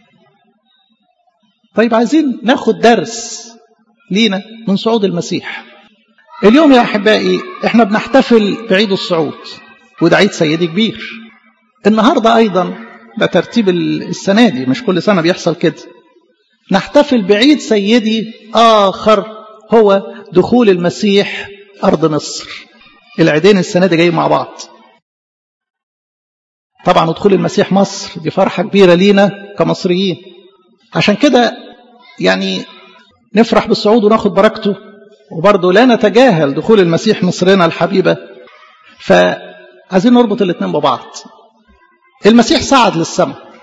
طيب عايزين ناخد درس لينا من صعود المسيح اليوم يا أحبائي احنا بنحتفل بعيد الصعود وده عيد سيدي كبير النهاردة أيضا ده ترتيب السنة دي مش كل سنة بيحصل كده نحتفل بعيد سيدي آخر هو دخول المسيح أرض مصر العيدين السنة دي جايين مع بعض طبعا دخول المسيح مصر دي فرحة كبيرة لينا كمصريين عشان كده يعني نفرح بالصعود وناخد بركته وبرضه لا نتجاهل دخول المسيح مصرنا الحبيبة فعايزين نربط الاثنين ببعض المسيح صعد للسماء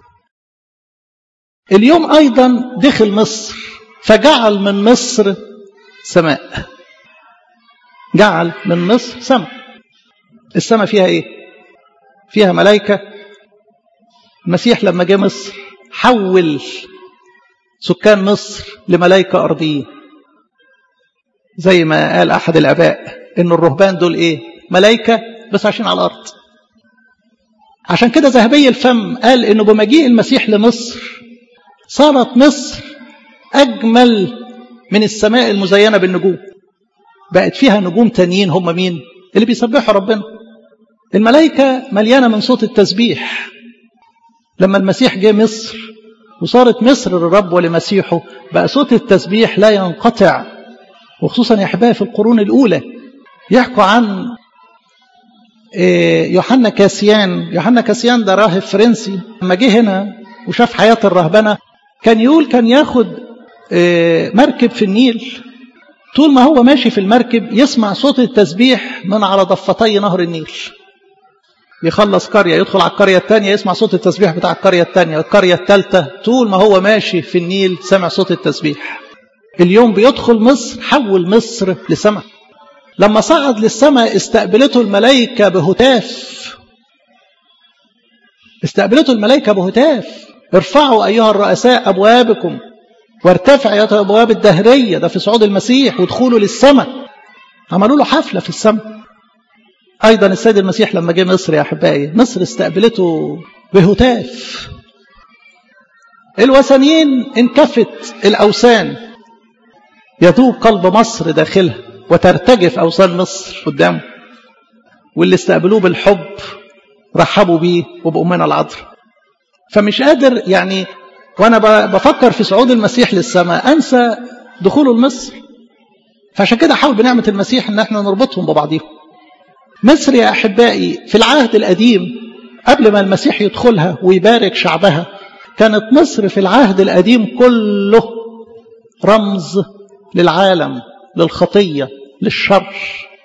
اليوم أيضا دخل مصر فجعل من مصر سماء جعل من مصر سماء السماء فيها ايه فيها ملائكة المسيح لما جه مصر حول سكان مصر لملائكة أرضيين زي ما قال أحد الآباء إن الرهبان دول إيه ملائكة بس عايشين على الأرض عشان كده ذهبي الفم قال إنه بمجيء المسيح لمصر صارت مصر أجمل من السماء المزينة بالنجوم بقت فيها نجوم تانيين هم مين اللي بيسبحوا ربنا الملائكة مليانة من صوت التسبيح لما المسيح جه مصر وصارت مصر للرب ولمسيحه بقى صوت التسبيح لا ينقطع وخصوصا يا احبائي في القرون الاولى يحكوا عن يوحنا كاسيان يوحنا كاسيان ده راهب فرنسي لما جه هنا وشاف حياة الرهبنة كان يقول كان ياخد مركب في النيل طول ما هو ماشي في المركب يسمع صوت التسبيح من على ضفتي نهر النيل يخلص قرية يدخل على القرية الثانية يسمع صوت التسبيح بتاع القرية الثانية القرية الثالثة طول ما هو ماشي في النيل سمع صوت التسبيح اليوم بيدخل مصر حول مصر لسماء لما صعد للسماء استقبلته الملائكة بهتاف
استقبلته الملائكة بهتاف ارفعوا أيها الرؤساء أبوابكم وارتفع يا أبواب الدهرية ده في صعود المسيح ودخوله للسماء عملوا له حفلة في السماء أيضا السيد المسيح لما جه مصر يا أحبائي مصر استقبلته بهتاف الوثنيين انكفت الأوثان يذوب قلب مصر داخلها وترتجف أوثان مصر قدامه واللي استقبلوه بالحب رحبوا بيه وبأمنا العذراء فمش قادر يعني وأنا بفكر في صعود المسيح للسماء أنسى دخوله لمصر فعشان كده حاول بنعمة المسيح إن احنا نربطهم ببعضهم مصر يا أحبائي في العهد القديم قبل ما المسيح يدخلها ويبارك شعبها كانت مصر في العهد القديم كله رمز للعالم للخطية للشر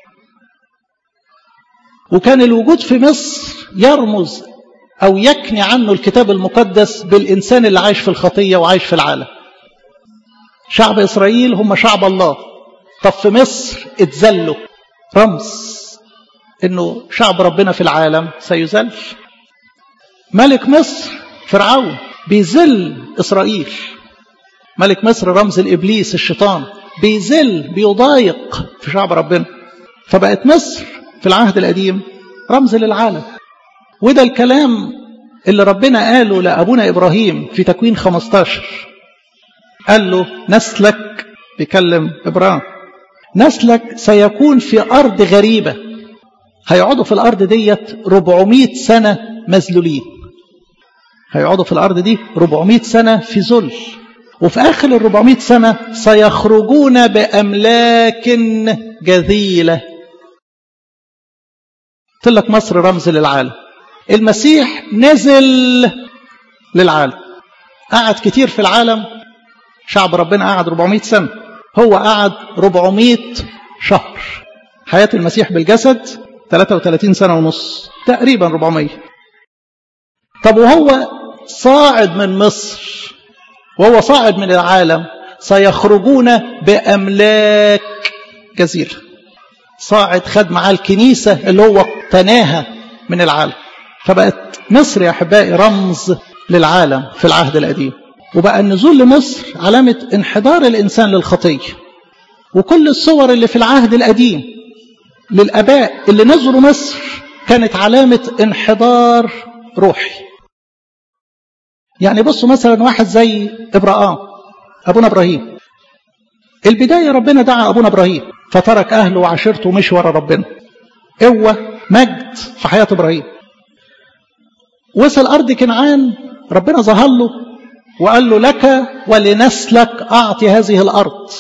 وكان الوجود في مصر يرمز أو يكني عنه الكتاب المقدس بالإنسان اللي عايش في الخطية وعايش في العالم شعب إسرائيل هم شعب الله طب في مصر اتذلوا رمز انه شعب ربنا في العالم سيذل ملك مصر فرعون بيذل اسرائيل ملك مصر رمز الابليس الشيطان بيذل بيضايق في شعب ربنا فبقت مصر في العهد القديم رمز للعالم وده الكلام اللي ربنا قاله لابونا ابراهيم في تكوين 15 قال له نسلك بيكلم ابراهيم نسلك سيكون في ارض غريبه هيقعدوا في الأرض ديت 400 سنة مذلولين هيقعدوا في الأرض دي 400 سنة في ذل وفي آخر ال 400 سنة سيخرجون بأملاك جذيلة قلت لك مصر رمز للعالم المسيح نزل للعالم قعد كتير في العالم شعب ربنا قعد 400 سنة هو قعد 400 شهر حياة المسيح بالجسد 33 سنة ونص تقريبا 400 طب وهو صاعد من مصر وهو صاعد من العالم سيخرجون بأملاك جزيرة صاعد خد معاه الكنيسة اللي هو اقتناها من العالم فبقت مصر يا أحبائي رمز للعالم في العهد القديم وبقى النزول لمصر علامة انحدار الإنسان للخطية وكل الصور اللي في العهد القديم للآباء اللي نزلوا مصر كانت علامة انحدار روحي يعني بصوا مثلا واحد زي إبراهام أبونا إبراهيم البداية ربنا دعا أبونا إبراهيم فترك أهله وعشيرته ومشي ورا ربنا قوة مجد في حياة إبراهيم وصل أرض كنعان ربنا ظهر له وقال له لك ولنسلك أعطي هذه الأرض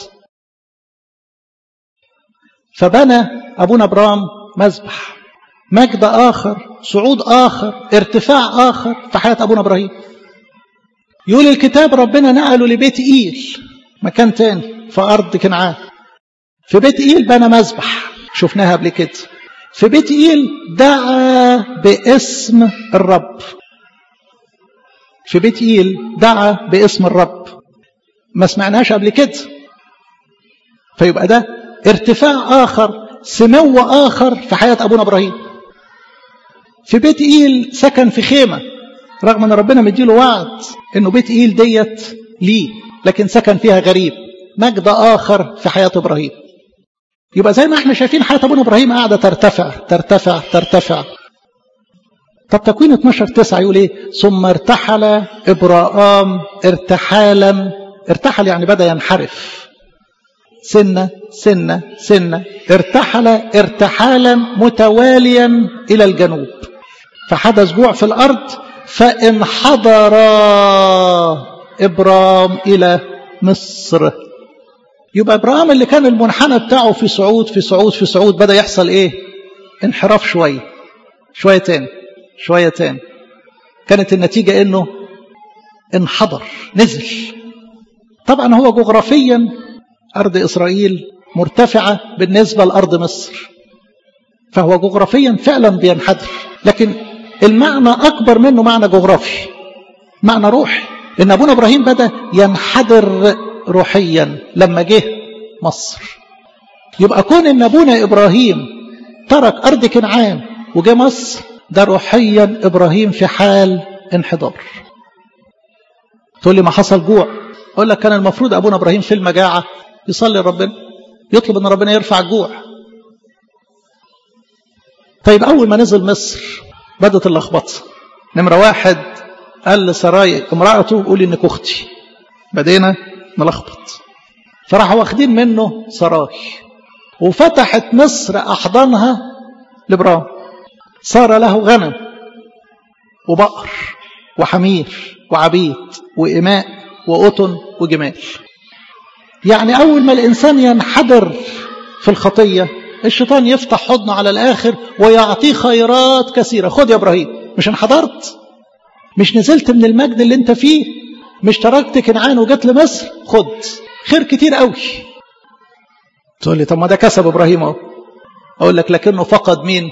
فبنى أبونا أبرام مذبح مجد آخر صعود آخر ارتفاع آخر في حياة أبونا إبراهيم يقول الكتاب ربنا نقله لبيت إيل مكان تاني في أرض كنعان في بيت إيل بنى مذبح شفناها قبل كده في بيت إيل دعا باسم الرب في بيت إيل دعا باسم الرب ما سمعناش قبل كده فيبقى ده ارتفاع آخر سمو آخر في حياة أبونا إبراهيم في بيت إيل سكن في خيمة رغم أن ربنا مديله وعد أنه بيت إيل ديت ليه لكن سكن فيها غريب مجد آخر في حياة إبراهيم يبقى زي ما احنا شايفين حياة أبونا إبراهيم قاعدة ترتفع ترتفع ترتفع طب تكوين 12 9 يقول ايه ثم ارتحل إبراهام ارتحالا ارتحل يعني بدأ ينحرف سنة سنة سنة ارتحل ارتحالا متواليا إلى الجنوب فحدث جوع في الأرض فانحدر إبرام إلى مصر يبقى إبرام اللي كان المنحنى بتاعه في صعود في صعود في صعود بدأ يحصل إيه انحراف شوية شوية تاني شوية تاني كانت النتيجة إنه انحدر نزل طبعا هو جغرافيا أرض إسرائيل مرتفعة بالنسبة لأرض مصر فهو جغرافيا فعلا بينحدر لكن المعنى أكبر منه معنى جغرافي معنى روحي إن أبونا إبراهيم بدأ ينحدر روحيا لما جه مصر يبقى كون إن أبونا إبراهيم ترك أرض كنعان وجه مصر ده روحيا إبراهيم في حال انحدار تقول لي ما حصل جوع أقول لك كان المفروض أبونا إبراهيم في المجاعة يصلي ربنا يطلب أن ربنا يرفع الجوع طيب أول ما نزل مصر بدت اللخبطة نمرة واحد قال لسراي امرأته قولي إنك أختي بدينا نلخبط فراحوا واخدين منه سراي وفتحت مصر أحضانها لإبراهيم صار له غنم وبقر وحمير وعبيد وإماء وقطن وجمال يعني أول ما الإنسان ينحدر في الخطية الشيطان يفتح حضنه على الآخر ويعطيه خيرات كثيرة خد يا إبراهيم مش انحدرت مش نزلت من المجد اللي انت فيه مش تركت كنعان وجت لمصر خد خير كتير قوي تقول لي طب ما ده كسب إبراهيم اهو أقول لك لكنه فقد مين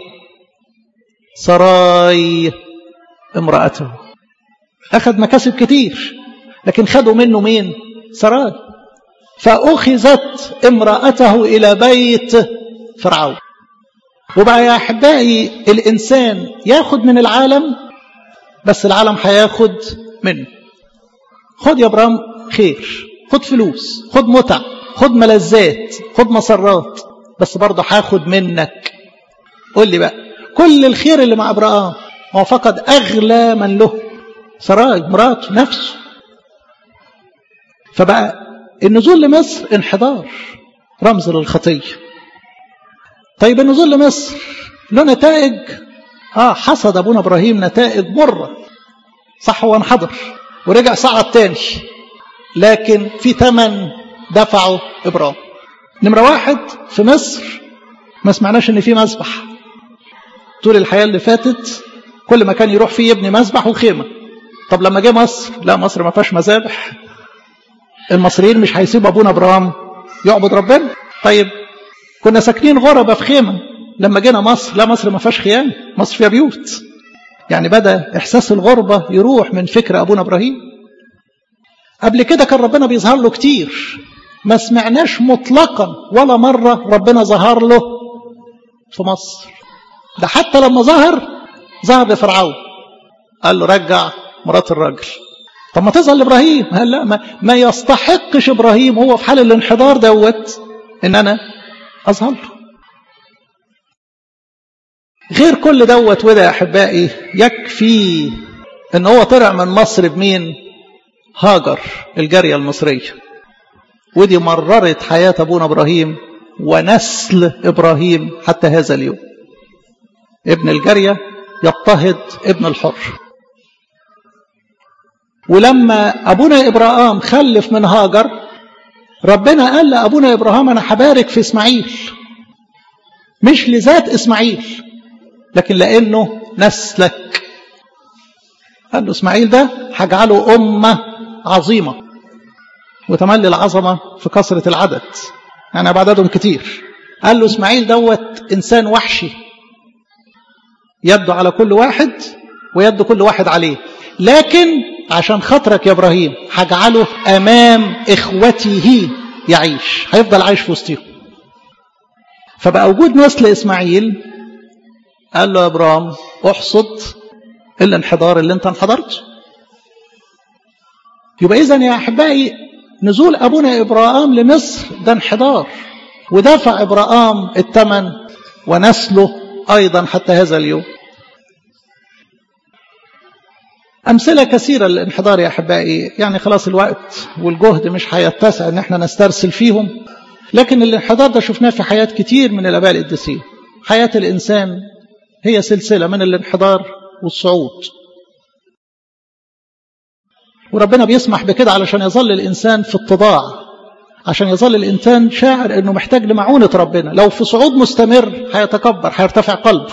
سراي امرأته أخذ مكاسب كتير لكن خدوا منه مين سراي فأخذت امرأته إلى بيت فرعون وبقى يا أحبائي الإنسان ياخد من العالم بس العالم هياخد منه خد يا ابراهيم خير خد فلوس خد متع خد ملذات خد مسرات بس برضه هاخد منك قول لي بقى كل الخير اللي مع ابراهيم هو فقد اغلى من له سراي مراته نفسه فبقى النزول لمصر انحدار رمز للخطيه طيب النزول لمصر له نتائج اه حصد ابونا ابراهيم نتائج مره صح هو انحدر ورجع صعد تاني لكن في ثمن دفعه ابراهيم نمره واحد في مصر ما سمعناش ان في مسبح طول الحياه اللي فاتت كل مكان يروح فيه يبني مسبح وخيمه طب لما جه مصر لا مصر ما فيهاش مذابح المصريين مش هيسيبوا ابونا ابراهيم يعبد ربنا طيب كنا ساكنين غربة في خيمة لما جينا مصر لا مصر ما فيهاش خيام مصر فيها بيوت يعني بدأ إحساس الغربة يروح من فكر أبونا إبراهيم قبل كده كان ربنا بيظهر له كتير ما سمعناش مطلقا ولا مرة ربنا ظهر له في مصر ده حتى لما ظهر ظهر لفرعون قال له رجع مرات الراجل طب ما تظهر لابراهيم قال لا ما, ما يستحقش ابراهيم هو في حال الانحدار دوت ان انا أظهر له غير كل دوت وده يا أحبائي يكفي أن هو طلع من مصر بمين هاجر الجارية المصرية ودي مررت حياة أبونا إبراهيم ونسل إبراهيم حتى هذا اليوم ابن الجارية يضطهد ابن الحر ولما أبونا إبراهيم خلف من هاجر ربنا قال لأبونا إبراهيم أنا هبارك في إسماعيل مش لذات إسماعيل لكن لأنه نسلك قال له إسماعيل ده هجعله أمة عظيمة وتملي العظمة في كثرة العدد يعني بعددهم كتير قال له إسماعيل دوت إنسان وحشي يده على كل واحد ويد كل واحد عليه لكن عشان خاطرك يا ابراهيم هجعله امام اخوته يعيش هيفضل عايش في وسطهم فبقى وجود نسل اسماعيل قال له يا ابراهيم احصد الانحدار اللي انت انحدرته يبقى اذا يا احبائي نزول ابونا ابراهيم لمصر ده انحدار ودفع ابراهيم الثمن ونسله ايضا حتى هذا اليوم أمثلة كثيرة للانحدار يا أحبائي يعني خلاص الوقت والجهد مش هيتسع إن احنا نسترسل فيهم لكن الانحدار ده شفناه في حياة كتير من الآباء القديسين حياة الإنسان هي سلسلة من الانحدار والصعود وربنا بيسمح بكده علشان يظل الإنسان في اتضاع عشان يظل الإنسان شاعر إنه محتاج لمعونة ربنا لو في صعود مستمر هيتكبر هيرتفع قلبه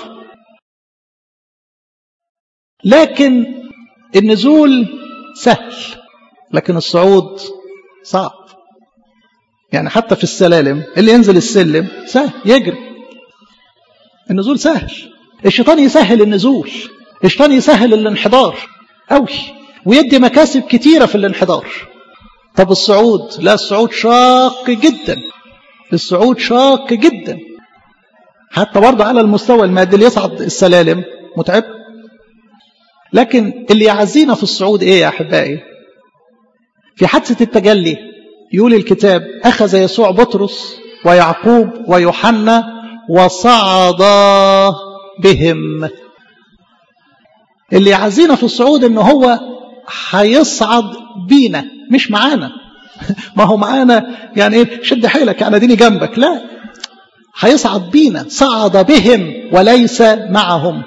لكن النزول سهل لكن الصعود صعب يعني حتى في السلالم اللي ينزل السلم سهل يجري النزول سهل الشيطان يسهل النزول الشيطان يسهل الانحدار قوي ويدي مكاسب كتيرة في الانحدار طب الصعود لا الصعود شاق جدا الصعود شاق جدا حتى برضه على المستوى المادي اللي يصعد السلالم متعبة لكن اللي يعزينا في الصعود ايه يا احبائي في حادثة التجلي يقول الكتاب اخذ يسوع بطرس ويعقوب ويوحنا وصعدا بهم اللي يعزينا في الصعود ان هو هيصعد بينا مش معانا ما هو معانا يعني ايه شد حيلك يعني اديني جنبك لا هيصعد بينا صعد بهم وليس معهم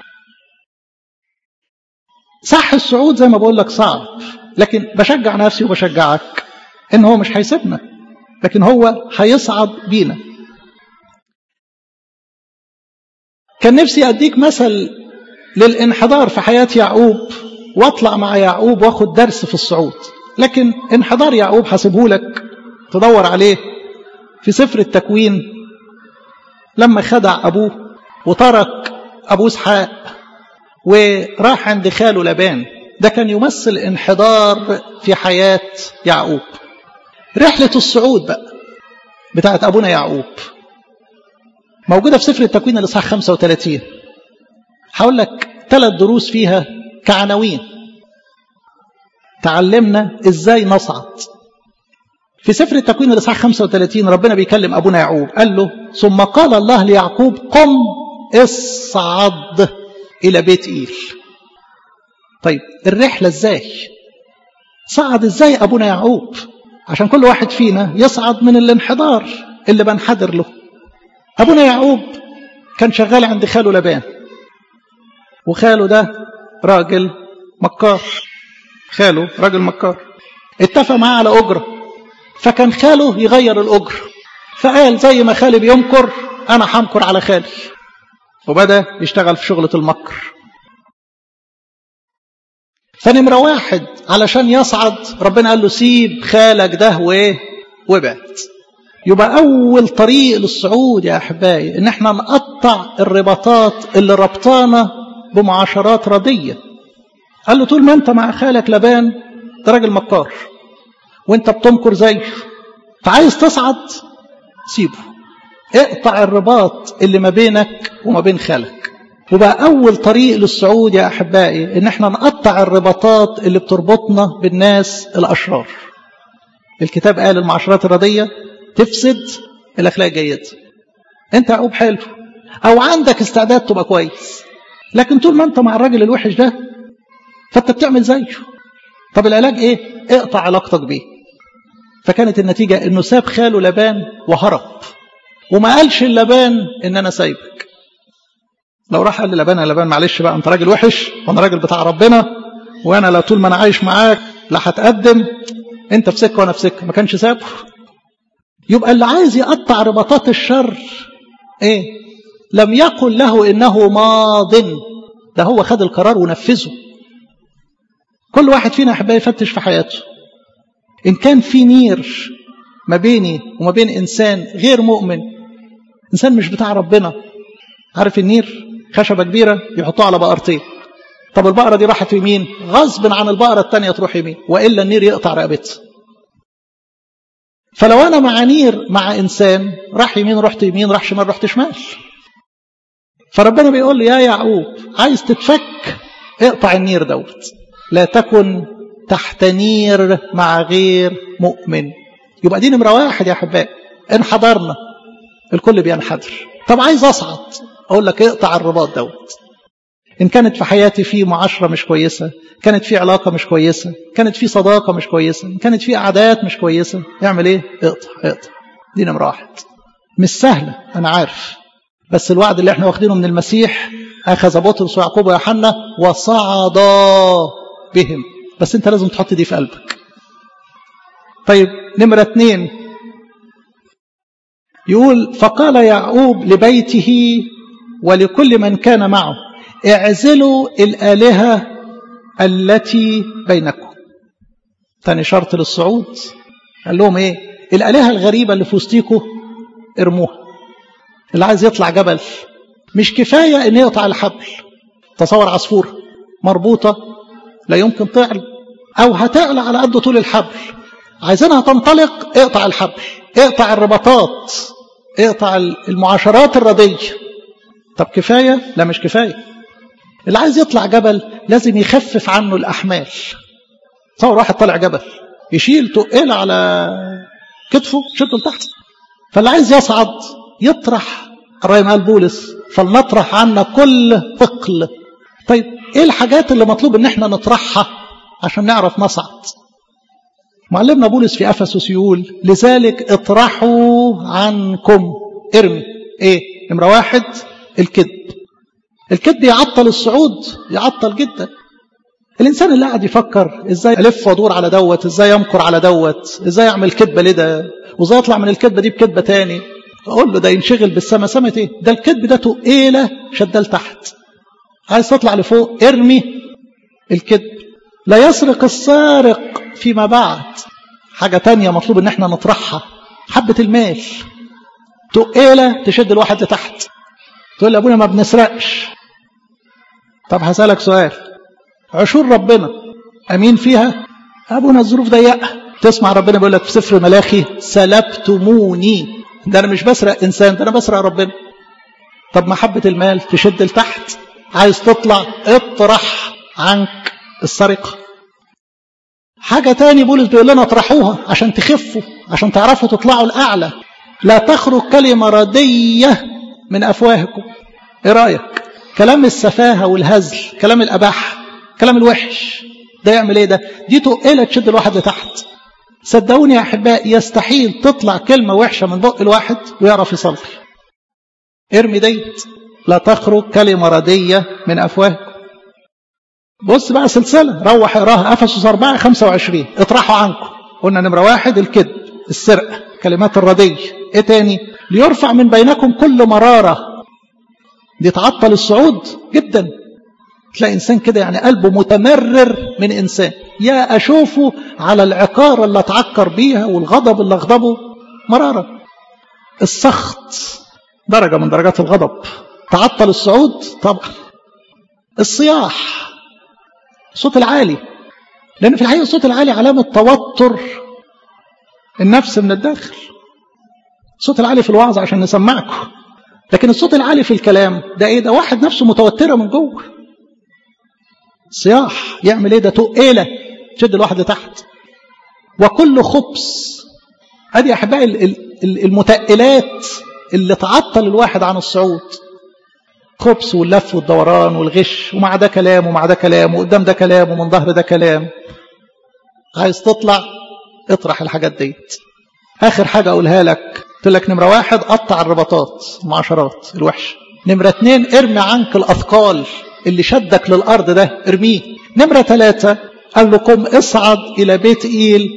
صح الصعود زي ما بقول لك صعب لكن بشجع نفسي وبشجعك ان هو مش هيسيبنا لكن هو هيصعد بينا كان نفسي اديك مثل للانحدار في حياة يعقوب واطلع مع يعقوب واخد درس في الصعود لكن انحدار يعقوب هسيبه لك تدور عليه في سفر التكوين لما خدع ابوه وترك ابوه اسحاق وراح عند خاله لبان ده كان يمثل انحدار في حياة يعقوب رحلة الصعود بقى بتاعت أبونا يعقوب موجودة في سفر التكوين الإصحاح 35 هقول لك ثلاث دروس فيها كعناوين تعلمنا ازاي نصعد في سفر التكوين الإصحاح 35 ربنا بيكلم أبونا يعقوب قال له ثم قال الله ليعقوب قم اصعد إلى بيت إيل طيب الرحلة ازاي صعد ازاي أبونا يعقوب عشان كل واحد فينا يصعد من الانحدار اللي بنحدر له أبونا يعقوب كان شغال عند خاله لبان وخاله ده راجل مكار خاله راجل مكار اتفق معاه على أجرة فكان خاله يغير الأجرة فقال زي ما خالي بيمكر أنا همكر على خالي وبدأ يشتغل في شغلة المكر فنمرة واحد علشان يصعد ربنا قال له سيب خالك ده وايه وابعد يبقى أول طريق للصعود يا أحبائي إن احنا نقطع الرباطات اللي ربطانا بمعاشرات ردية قال له طول ما أنت مع خالك لبان ده راجل مكار وأنت بتمكر زيه فعايز تصعد سيبه اقطع الرباط اللي ما بينك وما بين خالك وبقى أول طريق للصعود يا أحبائي إن احنا نقطع الرباطات اللي بتربطنا بالناس الأشرار الكتاب قال المعاشرات الردية تفسد الأخلاق الجيدة أنت يعقوب حلو أو عندك استعداد تبقى كويس لكن طول ما أنت مع الراجل الوحش ده فأنت بتعمل زيه طب العلاج إيه؟ اقطع علاقتك بيه فكانت النتيجة إنه ساب خاله لبان وهرب وما قالش اللبان إن أنا سايبك لو راح قال للبان يا لبان معلش بقى أنت راجل وحش وأنا راجل بتاع ربنا وأنا لا طول ما أنا عايش معاك لا هتقدم أنت في سكة وأنا في سكة ما كانش سابه يبقى اللي عايز يقطع رباطات الشر ايه لم يقل له انه ماض ده هو خد القرار ونفذه كل واحد فينا احبائي يفتش في حياته ان كان في نير ما بيني وما بين انسان غير مؤمن انسان مش بتاع ربنا عارف النير خشبه كبيره يحطوها على بقرتين طب البقره دي راحت يمين غصب عن البقره الثانيه تروح يمين والا النير يقطع رقبتها فلو انا مع نير مع انسان راح يمين رحت يمين راح شمال رحت شمال فربنا بيقول لي يا يعقوب عايز تتفك اقطع النير دوت لا تكن تحت نير مع غير مؤمن يبقى دي نمره واحد يا احبائي انحدرنا الكل بينحدر طب عايز اصعد اقول لك اقطع الرباط دوت إن كانت في حياتي في معاشرة مش كويسة كانت في علاقة مش كويسة كانت في صداقة مش كويسة إن كانت في عادات مش كويسة اعمل إيه اقطع اقطع دي نمرة واحد مش سهلة أنا عارف بس الوعد اللي احنا واخدينه من المسيح أخذ بطرس ويعقوب ويوحنا وصعدا بهم بس أنت لازم تحط دي في قلبك طيب نمرة اتنين يقول فقال يعقوب لبيته ولكل من كان معه اعزلوا الآلهة التي بينكم تاني شرط للصعود قال لهم ايه الآلهة الغريبة اللي في وسطيكم ارموها اللي عايز يطلع جبل مش كفاية ان يقطع الحبل تصور عصفورة مربوطة لا يمكن تعلى او هتعلى على قد طول الحبل عايزينها تنطلق اقطع الحبل اقطع الرباطات اقطع المعاشرات الردية طب كفاية لا مش كفاية اللي عايز يطلع جبل لازم يخفف عنه الأحمال تصور واحد طالع جبل يشيل تقيل على كتفه شده لتحت فاللي عايز يصعد يطرح الرأي قال بولس فلنطرح عنا كل ثقل طيب ايه الحاجات اللي مطلوب ان احنا نطرحها عشان نعرف نصعد معلمنا بولس في افسس يقول لذلك اطرحوا عنكم ارمي ايه نمره واحد الكذب الكذب يعطل الصعود يعطل جدا الانسان اللي قاعد يفكر ازاي الف وادور على دوت ازاي يمكر على دوت ازاي اعمل كذبه لده وازاي اطلع من الكذبه دي بكذبه تاني اقول له ده ينشغل بالسما سمة ايه ده الكذب ده تقيله شده لتحت عايز تطلع لفوق ارمي الكذب لا يسرق السارق فيما بعد حاجة تانية مطلوب ان احنا نطرحها حبة المال تقيلة تشد الواحد لتحت تقول لي ابونا ما بنسرقش طب هسألك سؤال عشور ربنا امين فيها ابونا الظروف ضيقه تسمع ربنا بيقول لك في سفر ملاخي سلبتموني ده انا مش بسرق انسان ده انا بسرق ربنا طب محبه المال تشد لتحت عايز تطلع اطرح عنك السرقه حاجه تاني بولس بيقول لنا اطرحوها عشان تخفوا عشان تعرفوا تطلعوا الاعلى لا تخرج كلمه رديه من افواهكم ايه رايك كلام السفاهه والهزل كلام الاباحه كلام الوحش ده يعمل ايه ده دي تقيله تشد الواحد لتحت صدقوني يا احبائي يستحيل تطلع كلمه وحشه من بق الواحد ويعرف يصلي ارمي ديت لا تخرج كلمه رديه من افواهكم بص بقى سلسله روح اقراها افسس 4 25 اطرحوا عنكم قلنا نمره واحد الكذب السرقه كلمات الرديه ايه تاني ليرفع من بينكم كل مراره دي تعطل الصعود جدا تلاقي انسان كده يعني قلبه متمرر من انسان يا اشوفه على العقار اللي اتعكر بيها والغضب اللي اغضبه مراره السخط درجه من درجات الغضب تعطل الصعود طبعا الصياح الصوت العالي لان في الحقيقه الصوت العالي علامه توتر النفس من الداخل الصوت العالي في الوعظ عشان نسمعكم لكن الصوت العالي في الكلام ده ايه ده واحد نفسه متوتره من جوه صياح يعمل ايه ده تقيله تشد الواحد لتحت وكل خبز ادي يا احبائي المتقلات اللي تعطل الواحد عن الصعود خبز واللف والدوران والغش ومع ده كلام ومع ده كلام وقدام ده كلام ومن ظهر ده كلام عايز تطلع اطرح الحاجات ديت اخر حاجه اقولها لك قلت لك نمره واحد قطع الرباطات المعاشرات الوحشه نمره اتنين ارمي عنك الاثقال اللي شدك للأرض ده ارميه نمرة ثلاثة قال له قم اصعد إلى بيت إيل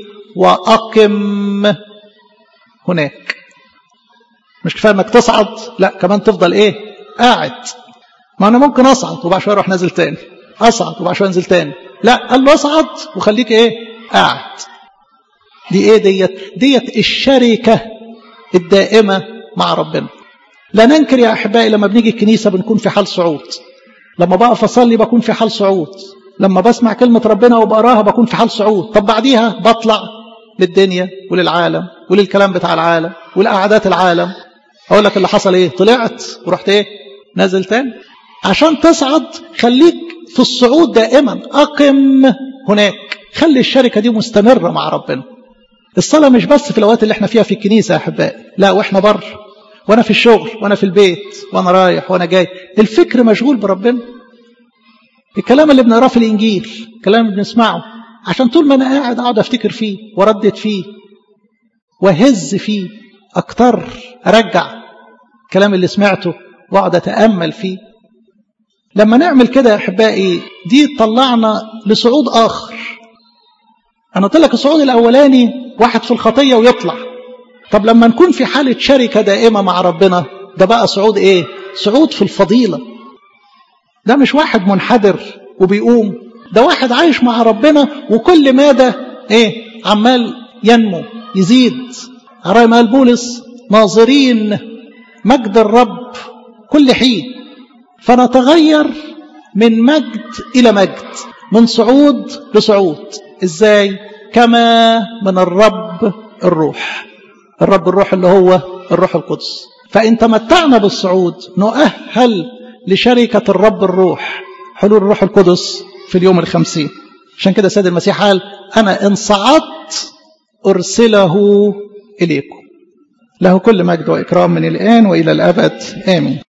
وأقم هناك مش كفاية انك تصعد لا كمان تفضل ايه قاعد ما انا ممكن اصعد وبعد شويه اروح نازل تاني اصعد وبعد شويه انزل تاني لا قال له اصعد وخليك ايه قاعد دي ايه ديت ديت الشركه الدائمه مع ربنا لا ننكر يا احبائي لما بنيجي الكنيسه بنكون في حال صعود لما بقف اصلي بكون في حال صعود لما بسمع كلمه ربنا وبقراها بكون في حال صعود طب بعديها بطلع للدنيا وللعالم وللكلام بتاع العالم ولقعدات العالم اقول لك اللي حصل ايه طلعت ورحت ايه نازل تاني عشان تصعد خليك في الصعود دائما اقم هناك خلي الشركه دي مستمره مع ربنا الصلاه مش بس في الاوقات اللي احنا فيها في الكنيسه يا احبائي لا واحنا بره وانا في الشغل وانا في البيت وانا رايح وانا جاي الفكر مشغول بربنا الكلام اللي بنقراه في الانجيل الكلام اللي بنسمعه عشان طول ما انا قاعد اقعد افتكر فيه واردد فيه واهز فيه اكتر ارجع الكلام اللي سمعته واقعد اتامل فيه لما نعمل كده يا احبائي دي تطلعنا لصعود اخر انا قلت لك الصعود الاولاني واحد في الخطيه ويطلع طب لما نكون في حالة شركة دائمة مع ربنا ده بقى صعود ايه صعود في الفضيلة ده مش واحد منحدر وبيقوم ده واحد عايش مع ربنا وكل ما ده ايه عمال ينمو يزيد على ما بولس ناظرين مجد الرب كل حين فنتغير من مجد إلى مجد من صعود لصعود ازاي كما من الرب الروح الرب الروح اللي هو الروح القدس فإن تمتعنا بالصعود نؤهل لشركة الرب الروح حلول الروح القدس في اليوم الخمسين عشان كده سيد المسيح قال أنا إن صعدت أرسله إليكم له كل مجد وإكرام من الآن وإلى الأبد آمين